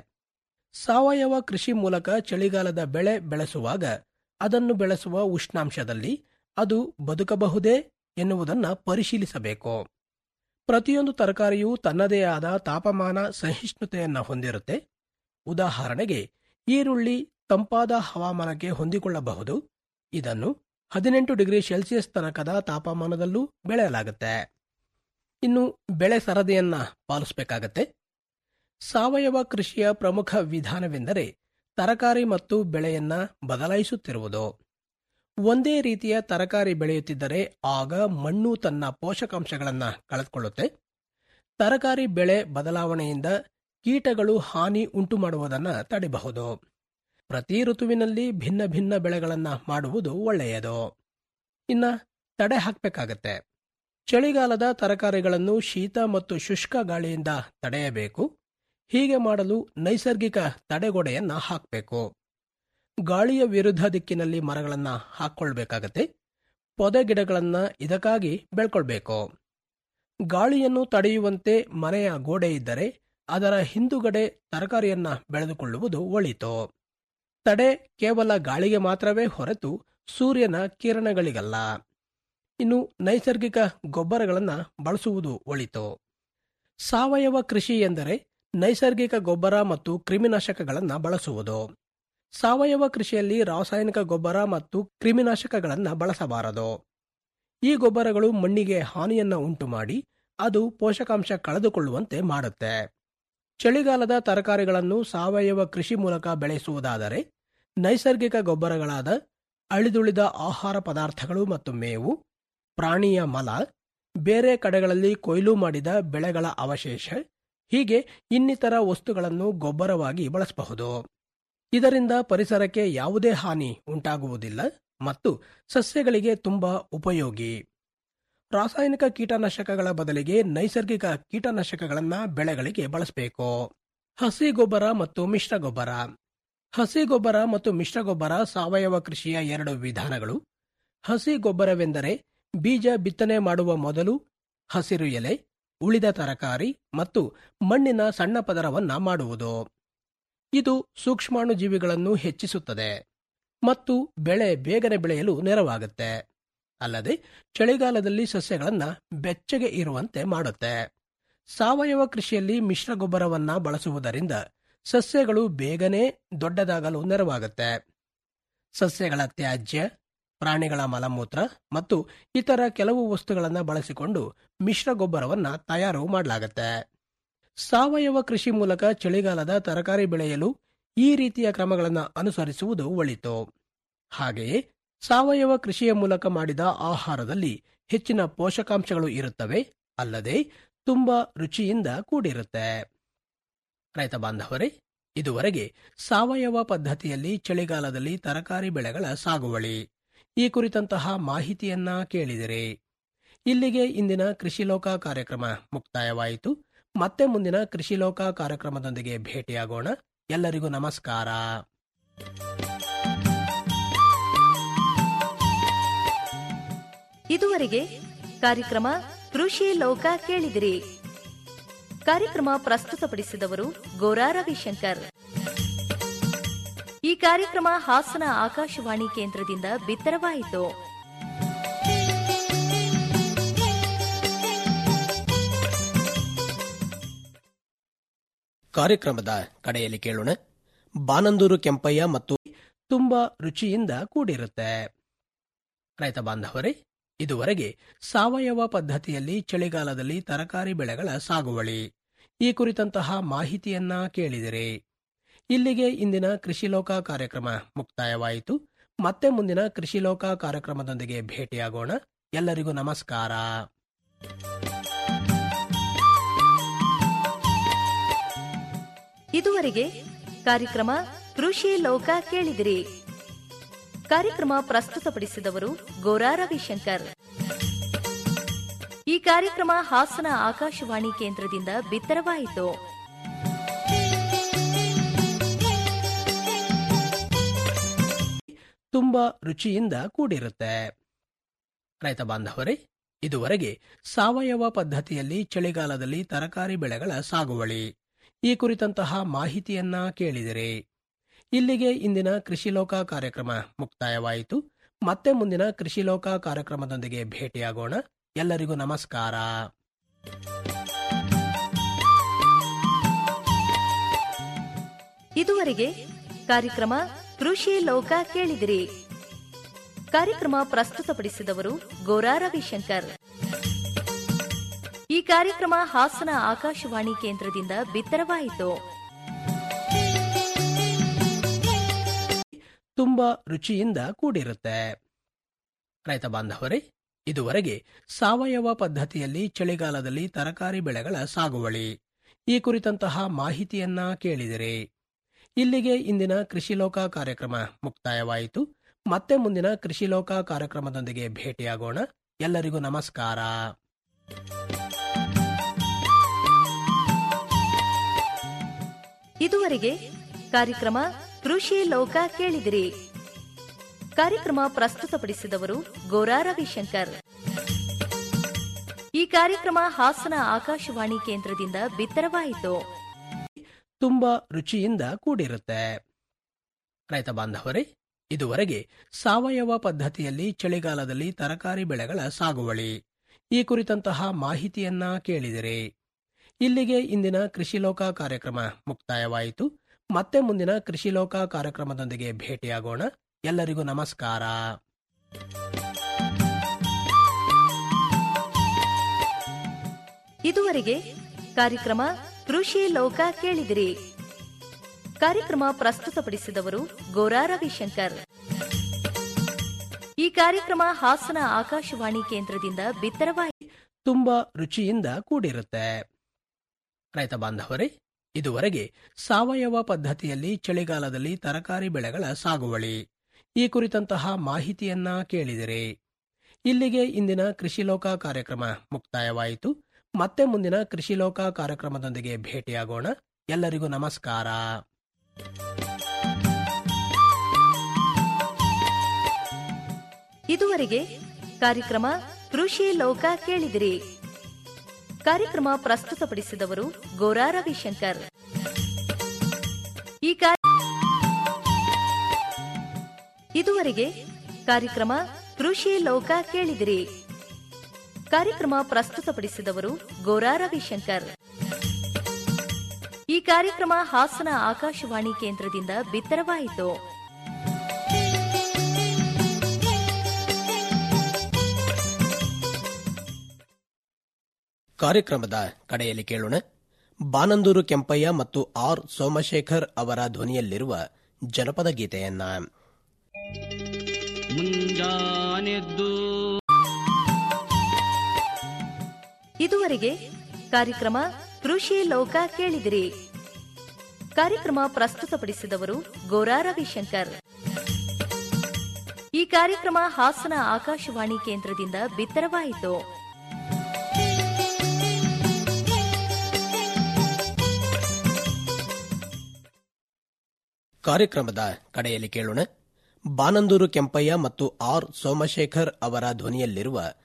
ಸಾವಯವ ಕೃಷಿ ಮೂಲಕ ಚಳಿಗಾಲದ ಬೆಳೆ ಬೆಳೆಸುವಾಗ ಅದನ್ನು ಬೆಳೆಸುವ ಉಷ್ಣಾಂಶದಲ್ಲಿ ಅದು ಬದುಕಬಹುದೇ ಎನ್ನುವುದನ್ನು ಪರಿಶೀಲಿಸಬೇಕು ಪ್ರತಿಯೊಂದು ತರಕಾರಿಯೂ ತನ್ನದೇ ಆದ ತಾಪಮಾನ ಸಹಿಷ್ಣುತೆಯನ್ನು ಹೊಂದಿರುತ್ತೆ ಉದಾಹರಣೆಗೆ ಈರುಳ್ಳಿ ತಂಪಾದ ಹವಾಮಾನಕ್ಕೆ ಹೊಂದಿಕೊಳ್ಳಬಹುದು ಇದನ್ನು ಹದಿನೆಂಟು ಡಿಗ್ರಿ ಸೆಲ್ಸಿಯಸ್ ತನಕದ ತಾಪಮಾನದಲ್ಲೂ ಬೆಳೆಯಲಾಗುತ್ತೆ ಇನ್ನು ಬೆಳೆ ಸರದಿಯನ್ನ ಪಾಲಿಸಬೇಕಾಗತ್ತೆ ಸಾವಯವ ಕೃಷಿಯ ಪ್ರಮುಖ ವಿಧಾನವೆಂದರೆ ತರಕಾರಿ ಮತ್ತು ಬೆಳೆಯನ್ನ ಬದಲಾಯಿಸುತ್ತಿರುವುದು ಒಂದೇ ರೀತಿಯ ತರಕಾರಿ ಬೆಳೆಯುತ್ತಿದ್ದರೆ ಆಗ ಮಣ್ಣು ತನ್ನ ಪೋಷಕಾಂಶಗಳನ್ನು ಕಳೆದುಕೊಳ್ಳುತ್ತೆ ತರಕಾರಿ ಬೆಳೆ ಬದಲಾವಣೆಯಿಂದ ಕೀಟಗಳು ಹಾನಿ ಉಂಟು ಮಾಡುವುದನ್ನು ತಡೆಯಬಹುದು ಪ್ರತಿ ಋತುವಿನಲ್ಲಿ ಭಿನ್ನ ಭಿನ್ನ ಬೆಳೆಗಳನ್ನ ಮಾಡುವುದು ಒಳ್ಳೆಯದು ಇನ್ನ ತಡೆ ಹಾಕಬೇಕಾಗತ್ತೆ ಚಳಿಗಾಲದ ತರಕಾರಿಗಳನ್ನು ಶೀತ ಮತ್ತು ಶುಷ್ಕ ಗಾಳಿಯಿಂದ ತಡೆಯಬೇಕು ಹೀಗೆ ಮಾಡಲು ನೈಸರ್ಗಿಕ ತಡೆಗೋಡೆಯನ್ನ ಹಾಕಬೇಕು ಗಾಳಿಯ ವಿರುದ್ಧ ದಿಕ್ಕಿನಲ್ಲಿ ಮರಗಳನ್ನ ಹಾಕೊಳ್ಬೇಕಾಗತ್ತೆ ಪೊದೆ ಗಿಡಗಳನ್ನ ಇದಕ್ಕಾಗಿ ಬೆಳ್ಕೊಳ್ಬೇಕು ಗಾಳಿಯನ್ನು ತಡೆಯುವಂತೆ ಮನೆಯ ಗೋಡೆ ಇದ್ದರೆ ಅದರ ಹಿಂದುಗಡೆ ತರಕಾರಿಯನ್ನ ಬೆಳೆದುಕೊಳ್ಳುವುದು ಒಳಿತು ತಡೆ ಕೇವಲ ಗಾಳಿಗೆ ಮಾತ್ರವೇ ಹೊರತು ಸೂರ್ಯನ ಕಿರಣಗಳಿಗಲ್ಲ ಇನ್ನು ನೈಸರ್ಗಿಕ ಗೊಬ್ಬರಗಳನ್ನು ಬಳಸುವುದು ಒಳಿತು ಸಾವಯವ ಕೃಷಿ ಎಂದರೆ ನೈಸರ್ಗಿಕ ಗೊಬ್ಬರ ಮತ್ತು ಕ್ರಿಮಿನಾಶಕಗಳನ್ನು ಬಳಸುವುದು ಸಾವಯವ ಕೃಷಿಯಲ್ಲಿ ರಾಸಾಯನಿಕ ಗೊಬ್ಬರ ಮತ್ತು ಕ್ರಿಮಿನಾಶಕಗಳನ್ನು ಬಳಸಬಾರದು ಈ ಗೊಬ್ಬರಗಳು ಮಣ್ಣಿಗೆ ಹಾನಿಯನ್ನ ಉಂಟು ಮಾಡಿ ಅದು ಪೋಷಕಾಂಶ ಕಳೆದುಕೊಳ್ಳುವಂತೆ ಮಾಡುತ್ತೆ ಚಳಿಗಾಲದ ತರಕಾರಿಗಳನ್ನು ಸಾವಯವ ಕೃಷಿ ಮೂಲಕ ಬೆಳೆಸುವುದಾದರೆ ನೈಸರ್ಗಿಕ ಗೊಬ್ಬರಗಳಾದ ಅಳಿದುಳಿದ ಆಹಾರ ಪದಾರ್ಥಗಳು ಮತ್ತು ಮೇವು ಪ್ರಾಣಿಯ ಮಲ ಬೇರೆ ಕಡೆಗಳಲ್ಲಿ ಕೊಯ್ಲು ಮಾಡಿದ ಬೆಳೆಗಳ ಅವಶೇಷ ಹೀಗೆ ಇನ್ನಿತರ ವಸ್ತುಗಳನ್ನು ಗೊಬ್ಬರವಾಗಿ ಬಳಸಬಹುದು ಇದರಿಂದ ಪರಿಸರಕ್ಕೆ ಯಾವುದೇ ಹಾನಿ ಉಂಟಾಗುವುದಿಲ್ಲ ಮತ್ತು ಸಸ್ಯಗಳಿಗೆ ತುಂಬಾ ಉಪಯೋಗಿ ರಾಸಾಯನಿಕ ಕೀಟನಾಶಕಗಳ ಬದಲಿಗೆ ನೈಸರ್ಗಿಕ ಕೀಟನಾಶಕಗಳನ್ನ ಬೆಳೆಗಳಿಗೆ ಬಳಸಬೇಕು ಹಸಿ ಗೊಬ್ಬರ ಮತ್ತು ಮಿಶ್ರ ಗೊಬ್ಬರ ಹಸಿ ಗೊಬ್ಬರ ಮತ್ತು ಮಿಶ್ರ ಗೊಬ್ಬರ ಸಾವಯವ ಕೃಷಿಯ ಎರಡು ವಿಧಾನಗಳು ಹಸಿ ಗೊಬ್ಬರವೆಂದರೆ ಬೀಜ ಬಿತ್ತನೆ ಮಾಡುವ ಮೊದಲು ಹಸಿರು ಎಲೆ ಉಳಿದ ತರಕಾರಿ ಮತ್ತು ಮಣ್ಣಿನ ಸಣ್ಣ ಪದರವನ್ನ ಮಾಡುವುದು ಇದು ಸೂಕ್ಷ್ಮಾಣುಜೀವಿಗಳನ್ನು ಹೆಚ್ಚಿಸುತ್ತದೆ ಮತ್ತು ಬೆಳೆ ಬೇಗನೆ ಬೆಳೆಯಲು ನೆರವಾಗುತ್ತೆ ಅಲ್ಲದೆ ಚಳಿಗಾಲದಲ್ಲಿ ಸಸ್ಯಗಳನ್ನ ಬೆಚ್ಚಗೆ ಇರುವಂತೆ ಮಾಡುತ್ತೆ ಸಾವಯವ ಕೃಷಿಯಲ್ಲಿ ಮಿಶ್ರ ಗೊಬ್ಬರವನ್ನ ಬಳಸುವುದರಿಂದ ಸಸ್ಯಗಳು ಬೇಗನೆ ದೊಡ್ಡದಾಗಲು ನೆರವಾಗುತ್ತೆ ಸಸ್ಯಗಳ ತ್ಯಾಜ್ಯ ಪ್ರಾಣಿಗಳ ಮಲಮೂತ್ರ ಮತ್ತು ಇತರ ಕೆಲವು ವಸ್ತುಗಳನ್ನು ಬಳಸಿಕೊಂಡು ಮಿಶ್ರ ಗೊಬ್ಬರವನ್ನ ತಯಾರು ಮಾಡಲಾಗುತ್ತೆ ಸಾವಯವ ಕೃಷಿ ಮೂಲಕ ಚಳಿಗಾಲದ ತರಕಾರಿ ಬೆಳೆಯಲು ಈ ರೀತಿಯ ಕ್ರಮಗಳನ್ನು ಅನುಸರಿಸುವುದು ಒಳಿತು ಹಾಗೆಯೇ ಸಾವಯವ ಕೃಷಿಯ ಮೂಲಕ ಮಾಡಿದ ಆಹಾರದಲ್ಲಿ ಹೆಚ್ಚಿನ ಪೋಷಕಾಂಶಗಳು ಇರುತ್ತವೆ ಅಲ್ಲದೆ ತುಂಬಾ ರುಚಿಯಿಂದ ಕೂಡಿರುತ್ತೆ ರೈತ ಬಾಂಧವರೇ ಇದುವರೆಗೆ ಸಾವಯವ ಪದ್ಧತಿಯಲ್ಲಿ ಚಳಿಗಾಲದಲ್ಲಿ ತರಕಾರಿ ಬೆಳೆಗಳ ಸಾಗುವಳಿ ಈ ಕುರಿತಂತಹ ಮಾಹಿತಿಯನ್ನ ಕೇಳಿದಿರಿ ಇಲ್ಲಿಗೆ ಇಂದಿನ ಕೃಷಿ ಲೋಕ ಕಾರ್ಯಕ್ರಮ ಮುಕ್ತಾಯವಾಯಿತು ಮತ್ತೆ ಮುಂದಿನ ಕೃಷಿ ಲೋಕ ಕಾರ್ಯಕ್ರಮದೊಂದಿಗೆ ಭೇಟಿಯಾಗೋಣ ಎಲ್ಲರಿಗೂ ನಮಸ್ಕಾರ ಇದುವರೆಗೆ ಕಾರ್ಯಕ್ರಮ ಕೃಷಿ ಲೋಕ ಕೇಳಿದಿರಿ ಕಾರ್ಯಕ್ರಮ ಪ್ರಸ್ತುತಪಡಿಸಿದವರು ಗೋರಾ ರವಿಶಂಕರ್ ಈ ಕಾರ್ಯಕ್ರಮ ಹಾಸನ ಆಕಾಶವಾಣಿ ಕೇಂದ್ರದಿಂದ ಬಿತ್ತರವಾಯಿತು ಕಾರ್ಯಕ್ರಮದ ಕಡೆಯಲ್ಲಿ ಕೇಳೋಣ ಬಾನಂದೂರು ಕೆಂಪಯ್ಯ ಮತ್ತು ತುಂಬಾ ರುಚಿಯಿಂದ ಕೂಡಿರುತ್ತೆ ರೈತ ಬಾಂಧವರೇ ಇದುವರೆಗೆ ಸಾವಯವ ಪದ್ಧತಿಯಲ್ಲಿ ಚಳಿಗಾಲದಲ್ಲಿ ತರಕಾರಿ ಬೆಳೆಗಳ ಸಾಗುವಳಿ ಈ ಕುರಿತಂತಹ ಮಾಹಿತಿಯನ್ನ ಕೇಳಿದಿರಿ ಇಲ್ಲಿಗೆ ಇಂದಿನ ಕೃಷಿ ಲೋಕ ಕಾರ್ಯಕ್ರಮ ಮುಕ್ತಾಯವಾಯಿತು ಮತ್ತೆ ಮುಂದಿನ ಕೃಷಿ ಲೋಕ ಕಾರ್ಯಕ್ರಮದೊಂದಿಗೆ ಭೇಟಿಯಾಗೋಣ ಎಲ್ಲರಿಗೂ ನಮಸ್ಕಾರ ಇದುವರೆಗೆ ಕಾರ್ಯಕ್ರಮ ಕೃಷಿ ಲೋಕ ಕೇಳಿದಿರಿ ಕಾರ್ಯಕ್ರಮ ಪ್ರಸ್ತುತಪಡಿಸಿದವರು ಗೋರಾ ರವಿಶಂಕರ್ ಈ ಕಾರ್ಯಕ್ರಮ ಹಾಸನ ಆಕಾಶವಾಣಿ ಕೇಂದ್ರದಿಂದ ಬಿತ್ತರವಾಯಿತು ತುಂಬಾ ರುಚಿಯಿಂದ ಕೂಡಿರುತ್ತೆ ರೈತ ಬಾಂಧವರೇ ಇದುವರೆಗೆ ಸಾವಯವ ಪದ್ಧತಿಯಲ್ಲಿ ಚಳಿಗಾಲದಲ್ಲಿ ತರಕಾರಿ ಬೆಳೆಗಳ ಸಾಗುವಳಿ ಈ ಕುರಿತಂತಹ ಮಾಹಿತಿಯನ್ನ ಕೇಳಿದಿರಿ ಇಲ್ಲಿಗೆ ಇಂದಿನ ಕೃಷಿ ಲೋಕ ಕಾರ್ಯಕ್ರಮ ಮುಕ್ತಾಯವಾಯಿತು ಮತ್ತೆ ಮುಂದಿನ ಕೃಷಿ ಲೋಕ ಕಾರ್ಯಕ್ರಮದೊಂದಿಗೆ ಭೇಟಿಯಾಗೋಣ ಎಲ್ಲರಿಗೂ ನಮಸ್ಕಾರ ಇದುವರೆಗೆ ಕಾರ್ಯಕ್ರಮ ಕೃಷಿ ಲೋಕ ಕೇಳಿದಿರಿ ಕಾರ್ಯಕ್ರಮ ಪ್ರಸ್ತುತಪಡಿಸಿದವರು ಗೋರಾ ರವಿಶಂಕರ್ ಈ ಕಾರ್ಯಕ್ರಮ ಹಾಸನ ಆಕಾಶವಾಣಿ ಕೇಂದ್ರದಿಂದ ಬಿತ್ತರವಾಯಿತು ತುಂಬಾ ರುಚಿಯಿಂದ ಕೂಡಿರುತ್ತೆ ರೈತ ಬಾಂಧವರೇ ಇದುವರೆಗೆ ಸಾವಯವ ಪದ್ಧತಿಯಲ್ಲಿ ಚಳಿಗಾಲದಲ್ಲಿ ತರಕಾರಿ ಬೆಳೆಗಳ ಸಾಗುವಳಿ ಈ ಕುರಿತಂತಹ ಮಾಹಿತಿಯನ್ನ ಕೇಳಿದಿರಿ ಇಲ್ಲಿಗೆ ಇಂದಿನ ಕೃಷಿ ಲೋಕ ಕಾರ್ಯಕ್ರಮ ಮುಕ್ತಾಯವಾಯಿತು ಮತ್ತೆ ಮುಂದಿನ ಕೃಷಿ ಲೋಕ ಕಾರ್ಯಕ್ರಮದೊಂದಿಗೆ ಭೇಟಿಯಾಗೋಣ ಎಲ್ಲರಿಗೂ ನಮಸ್ಕಾರ ಇದುವರೆಗೆ ಕಾರ್ಯಕ್ರಮ ಕೃಷಿ ಲೋಕ ಕೇಳಿದಿರಿ ಕಾರ್ಯಕ್ರಮ ಪ್ರಸ್ತುತಪಡಿಸಿದವರು ಗೋರಾ ರವಿಶಂಕರ್ ಈ ಕಾರ್ಯಕ್ರಮ ಹಾಸನ ಆಕಾಶವಾಣಿ ಕೇಂದ್ರದಿಂದ ಬಿತ್ತರವಾಯಿತು ತುಂಬಾ ರುಚಿಯಿಂದ ಕೂಡಿರುತ್ತೆ ರೈತ ಬಾಂಧವರೇ ಇದುವರೆಗೆ ಸಾವಯವ ಪದ್ಧತಿಯಲ್ಲಿ ಚಳಿಗಾಲದಲ್ಲಿ ತರಕಾರಿ ಬೆಳೆಗಳ ಸಾಗುವಳಿ ಈ ಕುರಿತಂತಹ ಮಾಹಿತಿಯನ್ನ ಕೇಳಿದಿರಿ ಇಲ್ಲಿಗೆ ಇಂದಿನ ಕೃಷಿ ಲೋಕ ಕಾರ್ಯಕ್ರಮ ಮುಕ್ತಾಯವಾಯಿತು ಮತ್ತೆ ಮುಂದಿನ ಕೃಷಿ ಲೋಕ ಕಾರ್ಯಕ್ರಮದೊಂದಿಗೆ ಭೇಟಿಯಾಗೋಣ ಎಲ್ಲರಿಗೂ ನಮಸ್ಕಾರ ಇದುವರೆಗೆ ಕಾರ್ಯಕ್ರಮ ಕೃಷಿ ಲೋಕ ಕೇಳಿದಿರಿ ಕಾರ್ಯಕ್ರಮ ಪ್ರಸ್ತುತಪಡಿಸಿದವರು ಗೋರಾ ರವಿಶಂಕರ್ ಈ ಕಾರ್ಯಕ್ರಮ ಹಾಸನ ಆಕಾಶವಾಣಿ ಕೇಂದ್ರದಿಂದ ಬಿತ್ತರವಾಯಿತು ತುಂಬಾ ರುಚಿಯಿಂದ ಕೂಡಿರುತ್ತೆ ರೈತ ಬಾಂಧವರೇ ಇದುವರೆಗೆ ಸಾವಯವ ಪದ್ಧತಿಯಲ್ಲಿ ಚಳಿಗಾಲದಲ್ಲಿ ತರಕಾರಿ ಬೆಳೆಗಳ ಸಾಗುವಳಿ ಈ ಕುರಿತಂತಹ ಮಾಹಿತಿಯನ್ನ ಕೇಳಿದಿರಿ ಇಲ್ಲಿಗೆ ಇಂದಿನ ಕೃಷಿ ಲೋಕ ಕಾರ್ಯಕ್ರಮ ಮುಕ್ತಾಯವಾಯಿತು ಮತ್ತೆ ಮುಂದಿನ ಕೃಷಿ ಲೋಕ ಕಾರ್ಯಕ್ರಮದೊಂದಿಗೆ ಭೇಟಿಯಾಗೋಣ ಎಲ್ಲರಿಗೂ ನಮಸ್ಕಾರ ಇದುವರೆಗೆ ಕಾರ್ಯಕ್ರಮ ಕೃಷಿ ಲೋಕ ಕೇಳಿದಿರಿ ಕಾರ್ಯಕ್ರಮ ಪ್ರಸ್ತುತಪಡಿಸಿದವರು ಗೋರಾ ರವಿಶಂಕರ್ ಈ ಕಾರ್ಯ- ಇದುವರೆಗೆ ಕಾರ್ಯಕ್ರಮ ಕೃಷಿ ಲೋಕ ಕೇಳಿದಿರಿ ಕಾರ್ಯಕ್ರಮ ಪ್ರಸ್ತುತಪಡಿಸಿದವರು ಗೋರಾ ರವಿಶಂಕರ್ ಈ ಕಾರ್ಯಕ್ರಮ ಹಾಸನ ಆಕಾಶವಾಣಿ ಕೇಂದ್ರದಿಂದ ಬಿತ್ತರವಾಯಿತು ಕಾರ್ಯಕ್ರಮದ ಕಡೆಯಲ್ಲಿ ಕೇಳೋಣ ಬಾನಂದೂರು ಕೆಂಪಯ್ಯ ಮತ್ತು ಆರ್ ಸೋಮಶೇಖರ್ ಅವರ ಧ್ವನಿಯಲ್ಲಿರುವ ಜನಪದ ಗೀತೆಯನ್ನ ಮುಂಜಾನೆದ್ದು ಇದುವರೆಗೆ ಕಾರ್ಯಕ್ರಮ ಕೃಷಿ ಲೋಕ ಕೇಳಿದಿರಿ ಕಾರ್ಯಕ್ರಮ ಪ್ರಸ್ತುತಪಡಿಸಿದವರು ಗೋರಾ ರವಿಶಂಕರ್ ಈ ಕಾರ್ಯಕ್ರಮ ಹಾಸನ ಆಕಾಶವಾಣಿ ಕೇಂದ್ರದಿಂದ ಬಿತ್ತರವಾಯಿತು ಕಾರ್ಯಕ್ರಮದ ಕಡೆಯಲ್ಲಿ ಕೇಳೋಣ ಬಾನಂದೂರು ಕೆಂಪಯ್ಯ ಮತ್ತು ಆರ್ ಸೋಮಶೇಖರ್ ಅವರ ಧ್ವನಿಯಲ್ಲಿರುವ